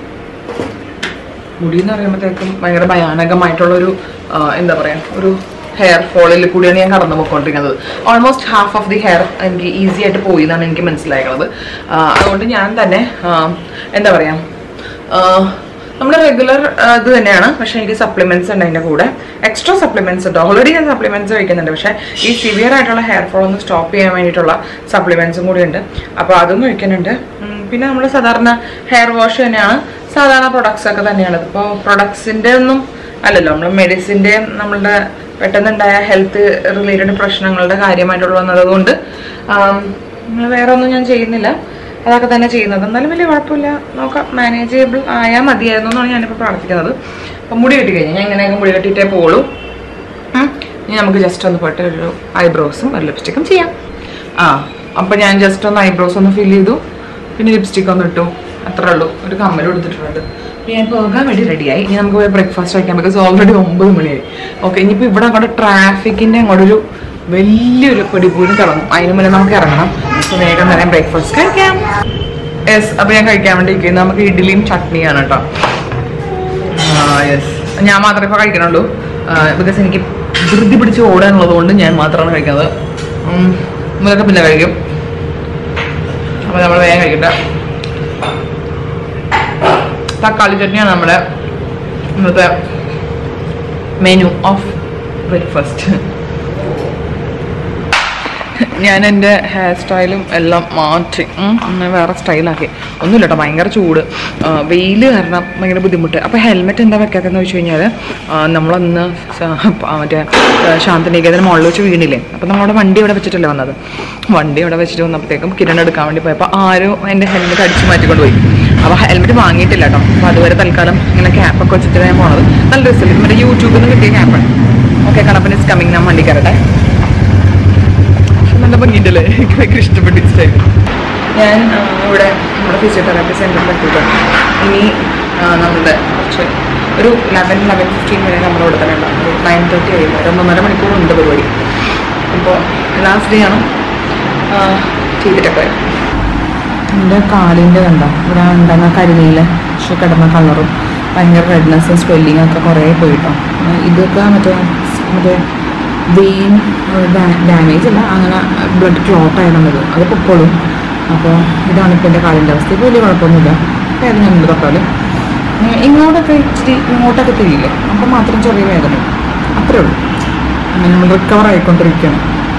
മുടി എന്ന് പറയുമ്പോഴത്തേക്കും ഭയങ്കര ഭയാനകമായിട്ടുള്ളൊരു ആ, എന്താ പറയാ ഒരു ഹെയർ ഫോളിൽ കൂടിയാണ് ഞാൻ കടന്നു പോയിക്കൊണ്ടിരിക്കുന്നത് almost half of the hair എനിക്ക് ഈസി ആയിട്ട് പോയി എന്നാണ് എനിക്ക് മനസ്സിലായത് അതുകൊണ്ട് ഞാൻ തന്നെ ആ, എന്താ പറയാ ആ, നമ്മുടെ റെഗുലർ ഇത് തന്നെയാണ് പക്ഷെ എനിക്ക് സപ്ലിമെന്റ്സ് ഉണ്ട് അതിൻ്റെ കൂടെ എക്സ്ട്രാ സപ്ലിമെന്റ്സ് ഉണ്ട് ഓൾറെഡി ഞാൻ സപ്ലിമെന്റ്സ് കഴിക്കുന്നുണ്ട് പക്ഷേ ഈ സിവിയർ ആയിട്ടുള്ള ഹെയർ ഫോൾ ഒന്ന് സ്റ്റോപ്പ് ചെയ്യാൻ വേണ്ടിയിട്ടുള്ള സപ്ലിമെന്റ്സും കൂടി ഉണ്ട് അപ്പോൾ അതും കഴിക്കുന്നുണ്ട് ഉം, പിന്നെ നമ്മൾ സാധാരണ ഹെയർ വാഷ് തന്നെയാണ് സാധാരണ പ്രൊഡക്ട്സ് ഒക്കെ തന്നെയാണ് ഇപ്പോൾ പ്രൊഡക്ട്സിൻ്റെ ഒന്നും അല്ലല്ലോ നമ്മൾ മെഡിസിൻ്റെ നമ്മളുടെ പെട്ടെന്നുണ്ടായ ഹെൽത്ത് റിലേറ്റഡ് പ്രശ്നങ്ങളുടെ കാര്യമായിട്ടുള്ള വന്നതുകൊണ്ട് ആം, വേറെ ഒന്നും ഞാൻ ചെയ്യുന്നില്ല അതൊക്കെ തന്നെ ചെയ്യുന്നത് എന്നാലും വലിയ കുഴപ്പമില്ല നോക്കാം മാനേജബിൾ ആയാൽ മതിയായിരുന്നു എന്നാണ് ഞാനിപ്പോൾ പ്രാർത്ഥിക്കുന്നത് അപ്പം മുടി കെട്ടി കഴിഞ്ഞാൽ ഞാൻ ഇങ്ങനെയൊക്കെ മുടി കെട്ടിയിട്ടേ പോളൂ ഉം. ഇനി നമുക്ക് ജസ്റ്റ് ഒന്ന് പോയിട്ട് ഒരു ഐബ്രോസും ഒരു ലിപ്സ്റ്റിക്കും ചെയ്യാം ആ അപ്പം ഞാൻ ജസ്റ്റ് ഒന്ന് ഐബ്രോസ് ഒന്ന് ഫിൽ ചെയ്തു പിന്നെ ലിപ്സ്റ്റിക് ഒന്ന് ഇട്ടു അത്രേ ഉള്ളൂ ഒരു കമ്മലും എടുത്തിട്ടുണ്ട് ഇനി ഞാൻ പോകാൻ വേണ്ടി റെഡിയായി ഇനി നമുക്ക് പോയി ബ്രേക്ക്ഫാസ്റ്റ് കഴിക്കാം ബിക്കോസ് ഓൾറെഡി ഒമ്പത് മണിയായി ഓക്കെ ഇനിയിപ്പോൾ ഇവിടെ അങ്ങോട്ട് ട്രാഫിക്കിൻ്റെ അങ്ങോട്ടൊരു വലിയൊരു പിടിപൂരം തുടങ്ങും അതിന് മുന്നേ നമുക്ക് ഇറങ്ങണം അപ്പോൾ വേഗം തന്നെ ബ്രേക്ക്ഫാസ്റ്റ് കഴിക്കാം യെസ് അപ്പൊ ഞാൻ കഴിക്കാൻ വേണ്ടി ഇരിക്കുന്നത് നമുക്ക് ഇഡ്ഡലിയും ചട്നിയാണ് കേട്ടോ യെസ് ഞാൻ മാത്രമേ ഇപ്പൊ കഴിക്കണുള്ളൂ ബിക്കോസ് എനിക്ക് ധൃതി പിടിച്ച് ഓടാനുള്ളത് കൊണ്ട് ഞാൻ മാത്രമാണ് കഴിക്കുന്നത് ഉം, ഇതൊക്കെ പിന്നെ കഴിക്കും അപ്പൊ നമ്മൾ വേഗം കഴിക്കട്ടെ തക്കാളി ചട്നിയാണ് നമ്മുടെ ഇന്നത്തെ മെനു ഓഫ് ബ്രേക്ക്ഫാസ്റ്റ് ഞാൻ എൻ്റെ ഹെയർ സ്റ്റൈലും എല്ലാം മാറ്റി ഉം, ഒന്ന് വേറെ സ്റ്റൈലാക്കി ഒന്നുമില്ല കേട്ടോ ഭയങ്കര ചൂട് വെയിൽ കാരണം ഭയങ്കര ബുദ്ധിമുട്ട് അപ്പോൾ ഹെൽമെറ്റ് എന്താ വെക്കാത്തെന്ന് വെച്ച് കഴിഞ്ഞാൽ നമ്മളന്ന് സ- പ- മറ്റേ ആ, ശാന്തനികേതന് മുകളിൽ വെച്ച് വീണില്ലേ അപ്പോൾ നമ്മളവിടെ വണ്ടി ഇവിടെ വെച്ചിട്ടല്ലേ വന്നത് വണ്ടി ഇവിടെ വെച്ചിട്ട് വന്നപ്പോഴത്തേക്കും കിരൺ എടുക്കാൻ വേണ്ടി പോയപ്പോൾ ആരോ എൻ്റെ ഹെൽമെറ്റ് അടിച്ച് മാറ്റിക്കൊണ്ട് പോയി അപ്പോൾ ഹെൽമെറ്റ് വാങ്ങിയിട്ടില്ല കേട്ടോ അപ്പോൾ അതുവരെ തൽക്കാലം ഇങ്ങനെ ക്യാപ്പൊക്കെ വെച്ചിട്ട് ഞാൻ പോണത് നല്ല രസമില്ല മറ്റേ യൂട്യൂബിൽ നിന്ന് കിട്ടിയ ക്യാപ്പാണ് ഓക്കെ കണപ്പൻ ഇസ് കമ്മിങ് ഞാൻ വണ്ടി കയറട്ടെ നല്ല ഭംഗിയുണ്ടല്ലേ എനിക്ക് ഭയങ്കര ഇഷ്ടപ്പെട്ടു ഈ സ്റ്റൈൽ ഞാൻ ആ, ഇവിടെ നമ്മുടെ ഫിസിയോതെറാപ്പി സെൻറ്ററിൽ എത്തിയിട്ടുണ്ട് ഇനി ആ, നമ്മുടെ കുറച്ച് ഒരു ലെവൻ ലെവൻ ഫിഫ്റ്റീൻ വരെ നമ്മളിവിടെ തന്നെ ഉണ്ടാവും ഒരു നയൻ തേർട്ടി കഴിയുമ്പോൾ ഒരു ഒന്നൊന്നര മണിക്കൂറുണ്ട് പരിപാടി അപ്പോൾ ലാസ്റ്റ് ഡേ ആണ് ആ, ചെയ്തിട്ടൊക്കെ വരും എൻ്റെ കാലിൻ്റെ കണ്ട ഇവിടെ ഉണ്ടാകുന്ന കരിനീല പക്ഷെ കിടന്ന കളറും ഭയങ്കര റെഡ്നെസ്സും സ്വെല്ലിങ്ങും ഒക്കെ കുറേ പോയിട്ടോ ഇതൊക്കെ മറ്റേ മറ്റേ വെയിൻ ഡാമേജ് അല്ല അങ്ങനെ ബ്ലഡ് ക്ലോട്ട് ആയിരുന്നത് അത് പൊക്കോളും അപ്പോൾ ഇതാണ് ഇപ്പോൾ എൻ്റെ കാലിൻ്റെ അവസ്ഥ ഇപ്പോൾ വലിയ കുഴപ്പമൊന്നുമില്ല വേദന ഉണ്ട് തൊട്ടാലും ഏഹ് ഇങ്ങോട്ടൊക്കെ ഇച്ചിരി ഇങ്ങോട്ടൊക്കെ തിരിയില്ലേ അപ്പം മാത്രം ചെറിയ വേദന അത്രേ ഉള്ളൂ അങ്ങനെ നമ്മൾ റിക്കവർ ആയിക്കൊണ്ടിരിക്കുകയാണ്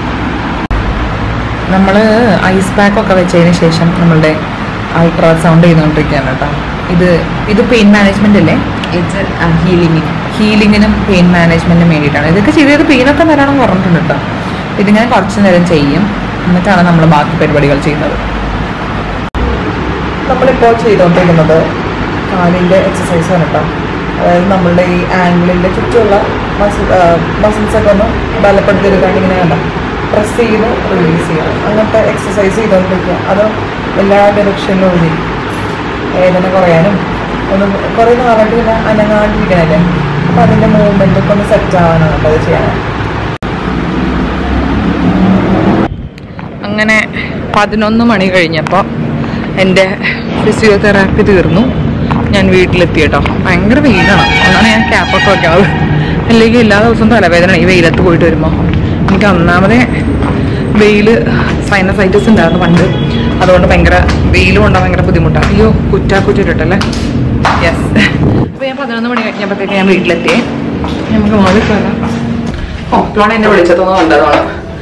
നമ്മൾ ഐസ് പാക്ക് ഒക്കെ വെച്ചതിന് ശേഷം നമ്മളുടെ അൾട്രാസൗണ്ട് ചെയ്തുകൊണ്ടിരിക്കുകയാണ് കേട്ടോ ഇത് ഇത് പെയിൻ മാനേജ്മെന്റ് അല്ലേ ഇത് ഹീലിങ്ങിന് ഹീലിങ്ങിനും പെയിൻ മാനേജ്മെന്റിനും വേണ്ടിയിട്ടാണ് ഇതൊക്കെ ചെയ്തത് പെയിനൊക്കെ നല്ലോണം കുറഞ്ഞിട്ടുണ്ട് കേട്ടോ ഇതിങ്ങനെ കുറച്ച് നേരം ചെയ്യും എന്നിട്ടാണ് നമ്മൾ ബാക്കി പരിപാടികൾ ചെയ്യുന്നത് നമ്മളിപ്പോൾ ചെയ്തുകൊണ്ടിരിക്കുന്നത് കാലിൻ്റെ എക്സസൈസ് ആണ് കേട്ടോ അതായത് നമ്മളുടെ ഈ ആംഗിളിൻ്റെ ചുറ്റുമുള്ള മസിൽ മസിൽസ് ഒക്കെ ഒന്ന് ബലപ്പെടുത്തിയെടുക്കാണ്ട് ഇങ്ങനെ കണ്ട പ്രസ് ചെയ്ത് റിലീസ് ചെയ്യണം അങ്ങനത്തെ എക്സസൈസ് ചെയ്തുകൊണ്ടിരിക്കുക അത് എല്ലാ ഡയറക്ഷനിലും ഒഴുകി വേദന കുറയാനും ഒന്ന് കുറേ നാളായിട്ട് ഇങ്ങനെ അനങ്ങാണ്ടിരിക്കണല്ലേ അപ്പം അതിൻ്റെ മൂവ്മെൻ്റ് ഒക്കെ ഒന്ന് സെറ്റ് ആവാനാണ് കേട്ടോ അത് ചെയ്യാൻ അങ്ങനെ പതിനൊന്ന് മണി കഴിഞ്ഞപ്പോൾ എൻ്റെ ഫിസിയോതെറാപ്പി തീർന്നു ഞാൻ വീട്ടിലെത്തി കേട്ടോ ഭയങ്കര വെയിലാണ് അതാണ് ഞാൻ ക്യാപ്പൊക്കെ വെക്കുന്നത് അല്ലെങ്കിൽ എല്ലാ ദിവസവും തലവേദന ഈ വെയിലത്ത് പോയിട്ട് വരുമ്പോൾ എനിക്ക് ഒന്നാമതേ വെയിൽ സൈനസൈറ്റിസ് ഉണ്ടായിരുന്നു പണ്ട് അതുകൊണ്ട് ഭയങ്കര വെയിൽ കൊണ്ടാൽ ഭയങ്കര ബുദ്ധിമുട്ടാണ് അയ്യോ കുറ്റാക്കുറ്റിട്ടല്ലേ യെസ് അപ്പോൾ ഞാൻ പതിനൊന്ന് മണി കഴിഞ്ഞപ്പോഴത്തേക്ക് ഞാൻ വീട്ടിലെത്തിയേ നമുക്ക് മാറി കയറാം ഓ ഇപ്പോഴാണ് എന്നെ വിളിച്ചതൊന്നും കണ്ടതാണ്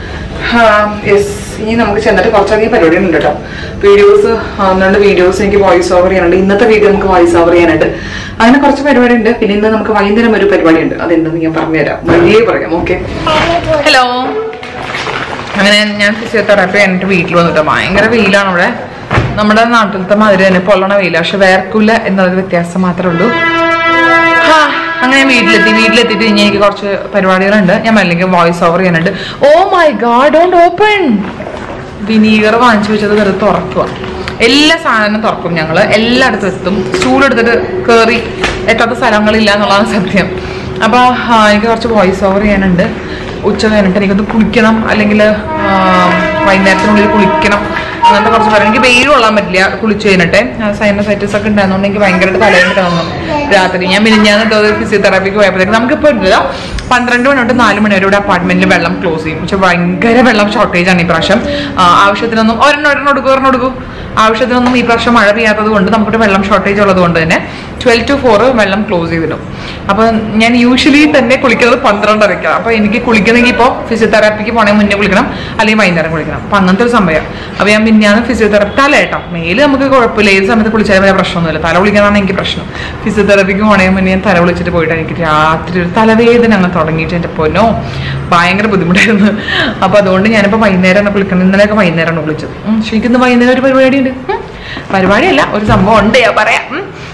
യെസ് ഇനി നമുക്ക് ചെന്നിട്ട് കുറച്ചധികം പരിപാടി ഉണ്ട് കേട്ടോ വീഡിയോസ് ഒന്നുണ്ട് വീഡിയോസ് എനിക്ക് വോയിസ് ഓവർ ചെയ്യാനുണ്ട് ഇന്നത്തെ വീഡിയോ നമുക്ക് വോയിസ് ഓവർ ചെയ്യാനുണ്ട് അങ്ങനെ കുറച്ച് പരിപാടി ഉണ്ട് പിന്നെ ഇന്ന് നമുക്ക് വൈകുന്നേരം ഒരു പരിപാടി ഉണ്ട് അതെന്തെന്ന് ഞാൻ പറഞ്ഞുതരാം വലിയ പറയാം ഓക്കെ ഹലോ അങ്ങനെ ഞാൻ ഫിസിയോതെറാപ്പി എൻ്റെ വീട്ടിൽ വന്നിട്ട് ഭയങ്കര വെയിലാണ് അവിടെ നമ്മുടെ നാട്ടിലത്തെ മാതിരി തന്നെ പൊള്ളണ വെയില പക്ഷെ വേർക്കില്ല എന്നുള്ളൊരു വ്യത്യാസം മാത്രമേ ഉള്ളൂ ഹാ, അങ്ങനെ ഞാൻ വീട്ടിലെത്തി വീട്ടിലെത്തിയിട്ട് ഇനി എനിക്ക് കുറച്ച് പരിപാടികളുണ്ട് ഞാൻ അല്ലെങ്കിൽ വോയിസ് ഓവർ ചെയ്യാനുണ്ട് oh my god don't open vinegar വാങ്ങിച്ചു വെച്ചത് വെറുതെ തുറക്കുക എല്ലാ സാധനവും തുറക്കും ഞങ്ങൾ എല്ലായിടത്തും എത്തും സ്റ്റൂൾ എടുത്തിട്ട് കയറി എത്താത്ത സ്ഥലങ്ങളില്ല എന്നുള്ളതാണ് സത്യം അപ്പോൾ എനിക്ക് കുറച്ച് വോയിസ് ഓവർ ചെയ്യാനുണ്ട് ഉച്ച കഴിഞ്ഞിട്ട് എനിക്കൊന്ന് കുളിക്കണം അല്ലെങ്കിൽ വൈകുന്നേരത്തിനുള്ളിൽ കുളിക്കണം അങ്ങനത്തെ കുറച്ച് പറയാം എനിക്ക് വെയിൽ കൊള്ളാൻ പറ്റില്ല കുളിച്ച് കഴിഞ്ഞിട്ട് സൈനസൈറ്റിസ് ഒക്കെ ഉണ്ടായിരുന്നുകൊണ്ട് എനിക്ക് ഭയങ്കരമായിട്ട് തലവേദന കാണുന്നു രാത്രി ഞാൻ പിന്നെ ഞാൻ ഫിസിയോതെറാപ്പിക്ക് പോയപ്പോഴത്തേക്ക് നമുക്കിപ്പോൾ ഇല്ല പന്ത്രണ്ട് മണി തൊട്ട് നാല് മണി വരെ ഇവിടെ അപ്പാർട്ട്മെന്റിൽ വെള്ളം ക്ലോസ് ചെയ്യും പക്ഷെ ഭയങ്കര വെള്ളം ഷോർട്ടേജ് ആണ് ഈ പ്രാവശ്യം ആ, ആവശ്യത്തിനൊന്നും ഒരെണ്ണം ഒരെണ്ണം എടുക്കും ഒരെണ്ണം എടുക്കും ആവശ്യത്തിനൊന്നും ഈ പ്രാവശ്യം മഴ പെയ്യാത്തത് കൊണ്ട് നമുക്കിവിടെ വെള്ളം ഷോർട്ടേജ് ഉള്ളത് കൊണ്ട് തന്നെ ട്വൽവ് ടു ഫോർ വെള്ളം ക്ലോസ് ചെയ്തിടും അപ്പോൾ ഞാൻ യൂഷ്വലി തന്നെ കുളിക്കുന്നത് പന്ത്രണ്ടരയ്ക്കാണ് അപ്പോൾ എനിക്ക് കുളിക്കണമെങ്കിൽ ഇപ്പോൾ ഫിസിയോതെറാപ്പിക്ക് പോകണമെങ്കിൽ മുന്നേ കുളിക്കണം അല്ലെങ്കിൽ വൈകുന്നേരം കുളിക്കണം അപ്പം അങ്ങനത്തെ ഒരു സംഭവം അപ്പോൾ ഞാൻ പിന്നെയാണ് ഫിസിയോതെറാപ്പി തല കേട്ടോ മേല് നമുക്ക് കുഴപ്പമില്ല ഏത് സമയത്ത് കുളിച്ചാലും വലിയ പ്രശ്നമൊന്നുമില്ല തല കുളിക്കാനാണ് എനിക്ക് പ്രശ്നം ഫിസിയോതെറാപ്പിക്ക് പോകണമെങ്കിൽ മുന്നേ ഞാൻ തല കുളിച്ചിട്ട് പോയിട്ട് എനിക്ക് രാത്രി ഒരു തലവേദന അങ്ങ് തുടങ്ങിയിട്ട് എൻ്റെ പൊന്നോ ഭയങ്കര ബുദ്ധിമുട്ടായിരുന്നു അപ്പോൾ അതുകൊണ്ട് ഞാനിപ്പോൾ വൈകുന്നേരമാണ് കുളിക്കണം ഇന്നലെയൊക്കെ വൈകുന്നേരമാണ് കുളിച്ചത് ഉം, ശരിക്കും ഇന്ന് വൈകുന്നേരം ഒരു പരിപാടി ഉണ്ട് പരിപാടിയല്ല ഒരു സംഭവം ഉണ്ട് ഞാൻ പറയാം ഉം.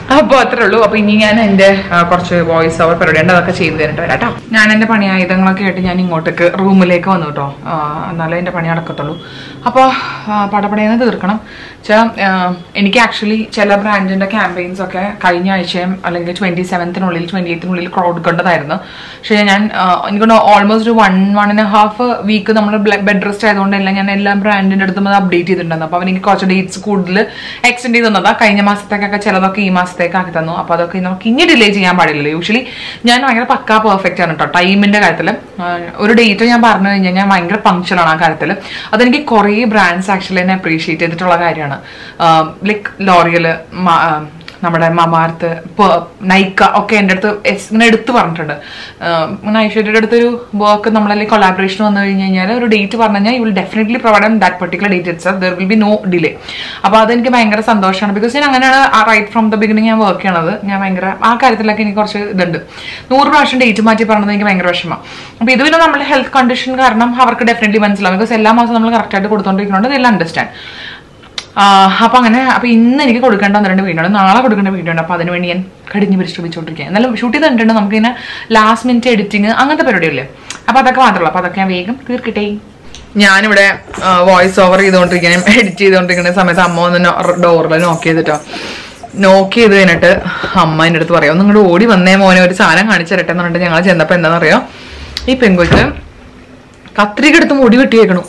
അപ്പോൾ അത്രേ ഉള്ളൂ അപ്പോൾ ഇനി ഞാൻ എൻ്റെ ആ, കുറച്ച് വോയിസ് ഓവർ പരിപാടി ഉണ്ട് അതൊക്കെ ചെയ്തു തരട്ടെ വരാം കേട്ടോ ഞാൻ എൻ്റെ പണി ആയുധങ്ങളൊക്കെ ആയിട്ട് ഞാൻ ഇങ്ങോട്ടേക്ക് റൂമിലേക്ക് വന്നു കേട്ടോ ആ, എന്നാലേ എൻ്റെ പണി നടക്കത്തുള്ളൂ അപ്പോൾ പടപടയെന്ന് തീർക്കണം വെച്ചാൽ എനിക്ക് ആക്ച്വലി ചില ബ്രാൻഡിൻ്റെ ക്യാമ്പയിൻസ് ഒക്കെ കഴിഞ്ഞ ആഴ്ചയും അല്ലെങ്കിൽ ട്വൻറ്റി സെവൻത്തിനുള്ളിൽ ട്വൻറ്റി എയ്ത്തിനുള്ളിൽ ക്രൗഡ് കണ്ടതായിരുന്നു പക്ഷേ ഞാൻ ആ, എനിക്കൊന്ന് ഓൾമോസ്റ്റ് ഒരു one one and half week നമ്മൾ ബെഡ് റെസ്റ്റ് ആയതുകൊണ്ടല്ല ഞാൻ എല്ലാ ബ്രാൻഡിൻ്റെ അടുത്തും അത് അപ്ഡേറ്റ് ചെയ്തിട്ടുണ്ടായിരുന്നു അപ്പോൾ എനിക്ക് കുറച്ച് ഡേറ്റ്സ് കൂടുതൽ എക്സ്റ്റെൻഡ് ചെയ്ത് തന്നതാ കഴിഞ്ഞ മാസത്തേക്കൊക്കെ ചിലതൊക്കെ ഈ മാസത്തേക്ക് ആക്കി തന്നു അപ്പോൾ അതൊക്കെ നമുക്ക് ഇനി ഡിലേ ചെയ്യാൻ പാടില്ലല്ലോ യൂഷ്വലി ഞാൻ ഭയങ്കര പക്കാ പെർഫെക്റ്റ് ആണ് കേട്ടോ ടൈമിന്റെ കാര്യത്തിൽ ഒരു ഡേറ്റ് ഞാൻ പറഞ്ഞു കഴിഞ്ഞാൽ ഞാൻ ഭയങ്കര punctual ആണ് ആ കാര്യത്തിൽ അതെനിക്ക് കുറേ ബ്രാൻഡ്സ് ആക്ച്വലി എന്നെ അപ്രീഷിയേറ്റ് ചെയ്തിട്ടുള്ള കാര്യമാണ് ലൈക്ക് ലോറിയൽ നമ്മുടെ മമാർത്ത് നൈക്ക ഒക്കെ എൻ്റെ അടുത്ത് എസ് ഇങ്ങനെ എടുത്ത് പറഞ്ഞിട്ടുണ്ട് ആഹ് ഇങ്ങനെ ഐശ്വര്യയുടെ അടുത്തൊരു വർക്ക് നമ്മളെ കൊളാബറേഷൻ വന്നു കഴിഞ്ഞ് കഴിഞ്ഞാൽ ഒരു ഡേറ്റ് പറഞ്ഞു കഴിഞ്ഞാൽ you will definitely provide that particular date it's there will be no delay അപ്പോൾ അതെനിക്ക് ഭയങ്കര സന്തോഷമാണ് ബിക്കോസ് ഞാൻ അങ്ങനെയാണ് ആ റൈറ്റ് ഫ്രം ദ ബിഗിനിങ് ഞാൻ വർക്ക് ചെയ്യണത് ഞാൻ ഭയങ്കര ആ കാര്യത്തിലൊക്കെ എനിക്ക് കുറച്ച് ഇതുണ്ട് നൂറ് പ്രാവശ്യം ഡേറ്റ് മാറ്റി പറഞ്ഞത് എനിക്ക് ഭയങ്കര വിഷമം അപ്പോൾ ഇത് പിന്നെ നമ്മുടെ ഹെൽത്ത് കണ്ടീഷൻ കാരണം അവർക്ക് ഡെഫിനറ്റ്ലി മനസ്സിലാവും ബിക്കോസ് എല്ലാ മാസം നമ്മൾ കറക്റ്റായിട്ട് കൊടുത്തോണ്ടിരിക്കുന്നുണ്ട് ഇതെല്ലാം അണ്ടർസ്റ്റാൻഡ് അപ്പൊ അങ്ങനെ അപ്പൊ ഇന്ന് എനിക്ക് കൊടുക്കേണ്ട ഒന്ന് രണ്ട് വീഡിയോ ഉണ്ട് നാളെ കൊടുക്കേണ്ട വീഡിയോ ഉണ്ട് അപ്പൊ അതിന് വേണ്ടി ഞാൻ കടിഞ്ഞ് പരിശ്രമിച്ചുകൊണ്ടിരിക്കുക എന്നാലും ഷൂട്ട് ചെയ്തിട്ടുണ്ട് നമുക്ക് ഇങ്ങനെ ലാസ്റ്റ് മിനിറ്റ് എഡിറ്റിംഗ് അങ്ങനത്തെ പരിപാടിയല്ലേ അപ്പൊ അതൊക്കെ മാത്രമല്ല അപ്പൊ അതൊക്കെ ഞാൻ വേഗം തീർക്കട്ടെ ഞാനിവിടെ വോയിസ് ഓവർ ചെയ്തുകൊണ്ടിരിക്കുന്ന എഡിറ്റ് ചെയ്തുകൊണ്ടിരിക്കുന്ന സമയത്ത് അമ്മ ഒന്ന് ഡോറിൽ നോക്ക് ചെയ്തിട്ടോ നോക്ക് ചെയ്ത് കഴിഞ്ഞിട്ട് അമ്മ എൻ്റെ അടുത്ത് പറയാം ഒന്നും ഇങ്ങോട്ട് ഓടി വന്നേ മോനെ ഒരു സാധനം കാണിച്ചു തരട്ടെ എന്ന് പറഞ്ഞിട്ട് ഞങ്ങൾ ചെന്നപ്പോൾ എന്താണെന്നറിയോ ഈ പെൺകൊച്ച് കത്രിക എടുത്ത് മുടി വെട്ടി വെക്കണു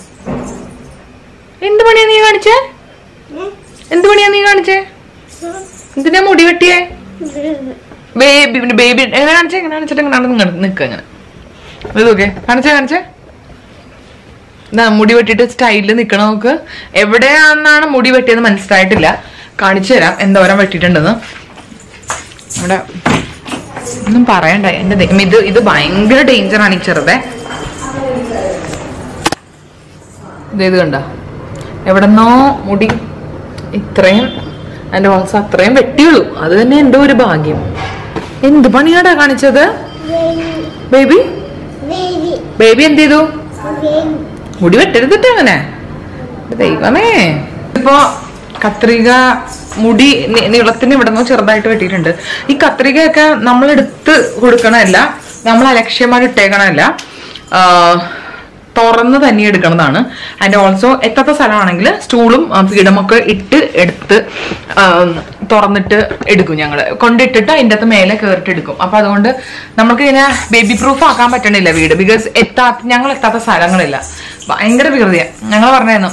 എന്ത് പണിയാ നീ കാണിച്ചേ എന്ത് പണിയാ നീ കാണിച്ചേ എന്തിനാ മുടി വെട്ടിയേ ബേബി പിന്നെ ബേബി എങ്ങനെ കാണിച്ചേ എങ്ങനെ കാണിച്ചിട്ട് എങ്ങനെ നിങ്ങൾ നിൽക്കുക അങ്ങനെ ഇത് നോക്കേ കാണിച്ചേ കാണിച്ചേ ഇതാ മുടി വെട്ടിയിട്ട് സ്റ്റൈലിൽ നിൽക്കണ നോക്ക് എവിടെയാണെന്നാണ് മുടി വെട്ടിയെന്ന് മനസ്സിലായിട്ടില്ല കാണിച്ചു തരാം എന്തോരം വെട്ടിയിട്ടുണ്ടെന്ന് ഇവിടെ ഒന്നും പറയണ്ട എന്റെ ദൈവം ഇത് ഇത് ഭയങ്കര ഡേഞ്ചറാണ് ഈ ചെറുതെ ഇത് ഇത് കണ്ട എവിടെന്നോ മുടി ഇത്രയും എൻ്റെ വളർച്ച അത്രയും വെട്ടിയുള്ളൂ അത് തന്നെ എന്തോ ഒരു ഭാഗ്യം എന്ത് പണിയാടാ കാണിച്ചത് ബേബി ബേബി എന്ത് ചെയ്തു മുടി വെട്ടരുതിട്ട് അങ്ങനെ ദൈവമേ ഇപ്പോ കത്രിക മുടി നി- നീളത്തിന് ഇവിടെ നിന്ന് ചെറുതായിട്ട് വെട്ടിയിട്ടുണ്ട് ഈ കത്രികയൊക്കെ നമ്മൾ എടുത്ത് കൊടുക്കണമല്ല നമ്മൾ അലക്ഷ്യമായിട്ട് ഇട്ടേക്കണമല്ല ആ, തുറന്ന് തന്നെ എടുക്കണതാണ് ആൻഡ് ഓൾസോ എത്താത്ത സ്ഥലമാണെങ്കിൽ സ്റ്റൂളും ആ, പീഠമൊക്കെ ഇട്ട് എടുത്ത് ആ, തുറന്നിട്ട് എടുക്കും ഞങ്ങൾ കൊണ്ടിട്ടിട്ട് അതിൻ്റെ അകത്ത് മേലെ കയറിട്ട് എടുക്കും അപ്പൊ അതുകൊണ്ട് നമുക്ക് ഇങ്ങനെ ബേബി പ്രൂഫ് ആക്കാൻ പറ്റണില്ല വീട് ബിക്കോസ് എത്താത്ത ഞങ്ങൾ എത്താത്ത സ്ഥലങ്ങളില്ല ഭയങ്കര വികൃതിയാ ഞങ്ങൾ പറഞ്ഞായിരുന്നു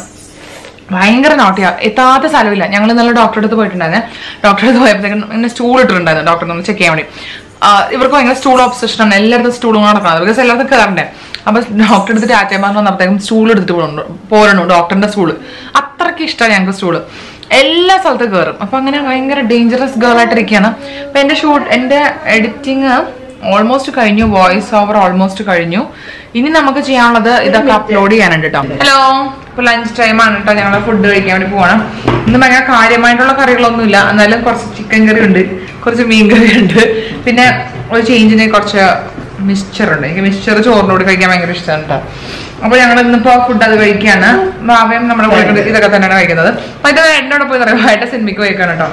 ഭയങ്കര നോട്ടിയാ എത്താത്ത സ്ഥലമില്ല ഞങ്ങൾ ഇന്നലെ ഡോക്ടറെ അടുത്ത് പോയിട്ടുണ്ടായിരുന്നു ഡോക്ടറെ അടുത്ത് പോയപ്പോഴത്തേക്കും ഇങ്ങനെ സ്റ്റൂൾ ഇട്ടിട്ടുണ്ടായിരുന്നു ഡോക്ടർ നമ്മൾ ചെക്ക് ചെയ്യാൻ വേണ്ടി ആ, ഇവർക്ക് ഭയങ്കര സ്റ്റൂൾ ഓബ്സഷൻ ആണ് എല്ലായിടത്തും സ്റ്റൂളും നടക്കുന്നത് ബിക്കോസ് എല്ലായിടത്തും കയറണ്ടേ അപ്പൊ ഡോക്ടറെ അടുത്ത് ടാറ്റ പറഞ്ഞു വന്നപ്പോഴത്തേക്കും സ്റ്റൂൾ എടുത്തിട്ട് പോകണു പോരണു ഡോക്ടറിന്റെ സ്റ്റൂള് അത്രയ്ക്ക് ഇഷ്ടമാണ് ഞങ്ങൾക്ക് സ്റ്റൂള് എല്ലാ സ്ഥലത്തും കയറും അപ്പൊ അങ്ങനെ ഭയങ്കര ഡേഞ്ചറസ് ഗേൾ ആയിട്ടിരിക്കുകയാണ് അപ്പൊ എന്റെ ഷൂട്ട് എന്റെ എഡിറ്റിങ് ഓൾമോസ്റ്റ് കഴിഞ്ഞു വോയിസ് ഓവർ ഓൾമോസ്റ്റ് കഴിഞ്ഞു ഇനി നമുക്ക് ചെയ്യാനുള്ളത് ഇതൊക്കെ അപ്ലോഡ് ചെയ്യാനുണ്ട് കേട്ടോ ഹലോ ഇപ്പൊ ലഞ്ച് ടൈം ആണ് കേട്ടോ ഞങ്ങൾ ഫുഡ് കഴിക്കാൻ വേണ്ടി പോകണം ഇന്ന് ഭയങ്കര കാര്യമായിട്ടുള്ള കറികളൊന്നുമില്ല എന്നാലും കുറച്ച് ചിക്കൻ കറി ഉണ്ട് കുറച്ച് മീൻ കറി ഉണ്ട് പിന്നെ ഒരു ചേഞ്ചിന് കുറച്ച് മിക്സ്ചർ ഉണ്ട് എനിക്ക് മിക്സ്ചർ ചോറിനോട് കഴിക്കാൻ ഭയങ്കര ഇഷ്ടമാണ് കേട്ടോ അപ്പൊ ഞങ്ങൾ ഇന്നിപ്പോ ഫുഡ് അത് കഴിക്കുകയാണ് മാവയും നമ്മുടെ കൂടെ ഇതൊക്കെ തന്നെയാണ് കഴിക്കുന്നത് അപ്പൊ ഇത് എന്നോട് പോയി പറയാം ഏട്ടൻ സിനിമയ്ക്ക് പോയിക്കാണ് കേട്ടോ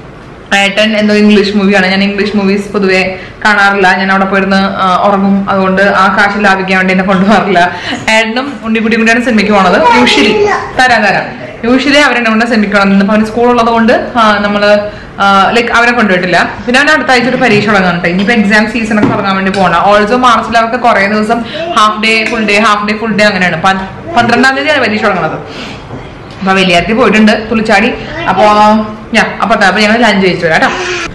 ഏട്ടൻ എന്തോ ഇംഗ്ലീഷ് മൂവിയാണ് ഞാൻ ഇംഗ്ലീഷ് മൂവീസ് പൊതുവെ കാണാറില്ല ഞാൻ അവിടെ പോയിരുന്ന് ആ, ഉറങ്ങും അതുകൊണ്ട് ആ കാശ് ലാഭിക്കാൻ വേണ്ടി എന്നെ കൊണ്ടുപോകാറില്ല ഏട്ടനും ഉണ്ണിക്കുട്ടി കൂടിയാണ് സിനിമയ്ക്ക് പോണത് യൂഷ്വലി തരാം തരാം യൂഷ്വലി അവരെന്നെ കൊണ്ട് സിനിമയ്ക്ക് പോകണം ഇന്നിപ്പോ അവന് സ്കൂൾ ഉള്ളത് കൊണ്ട് ആ, നമ്മള് ലൈക്ക് അവരെ കൊണ്ടുപോയിട്ടില്ല പിന്നെ അവൻ അടുത്ത ആഴ്ച ഒരു പരീക്ഷ തുടങ്ങാനുണ്ട് ഇനിയിപ്പോ എക്സാം സീസൺ ഒക്കെ തുടങ്ങാൻ വേണ്ടി പോകണം ഓൾസോ മാർച്ചിൽ അവർക്ക് കുറെ ദിവസം half day full day half day full day അങ്ങനെയാണ് പ- പന്ത്രണ്ടാം തീയതിയാണ് പരീക്ഷ തുടങ്ങുന്നത് അപ്പൊ വലിയാത്തി പോയിട്ടുണ്ട് തുളിച്ചാടി അപ്പോ ഞാൻ അപ്പൊ അതാ, അപ്പൊ ഞങ്ങൾ ലഞ്ച് കഴിച്ചു വരാം കേട്ടോ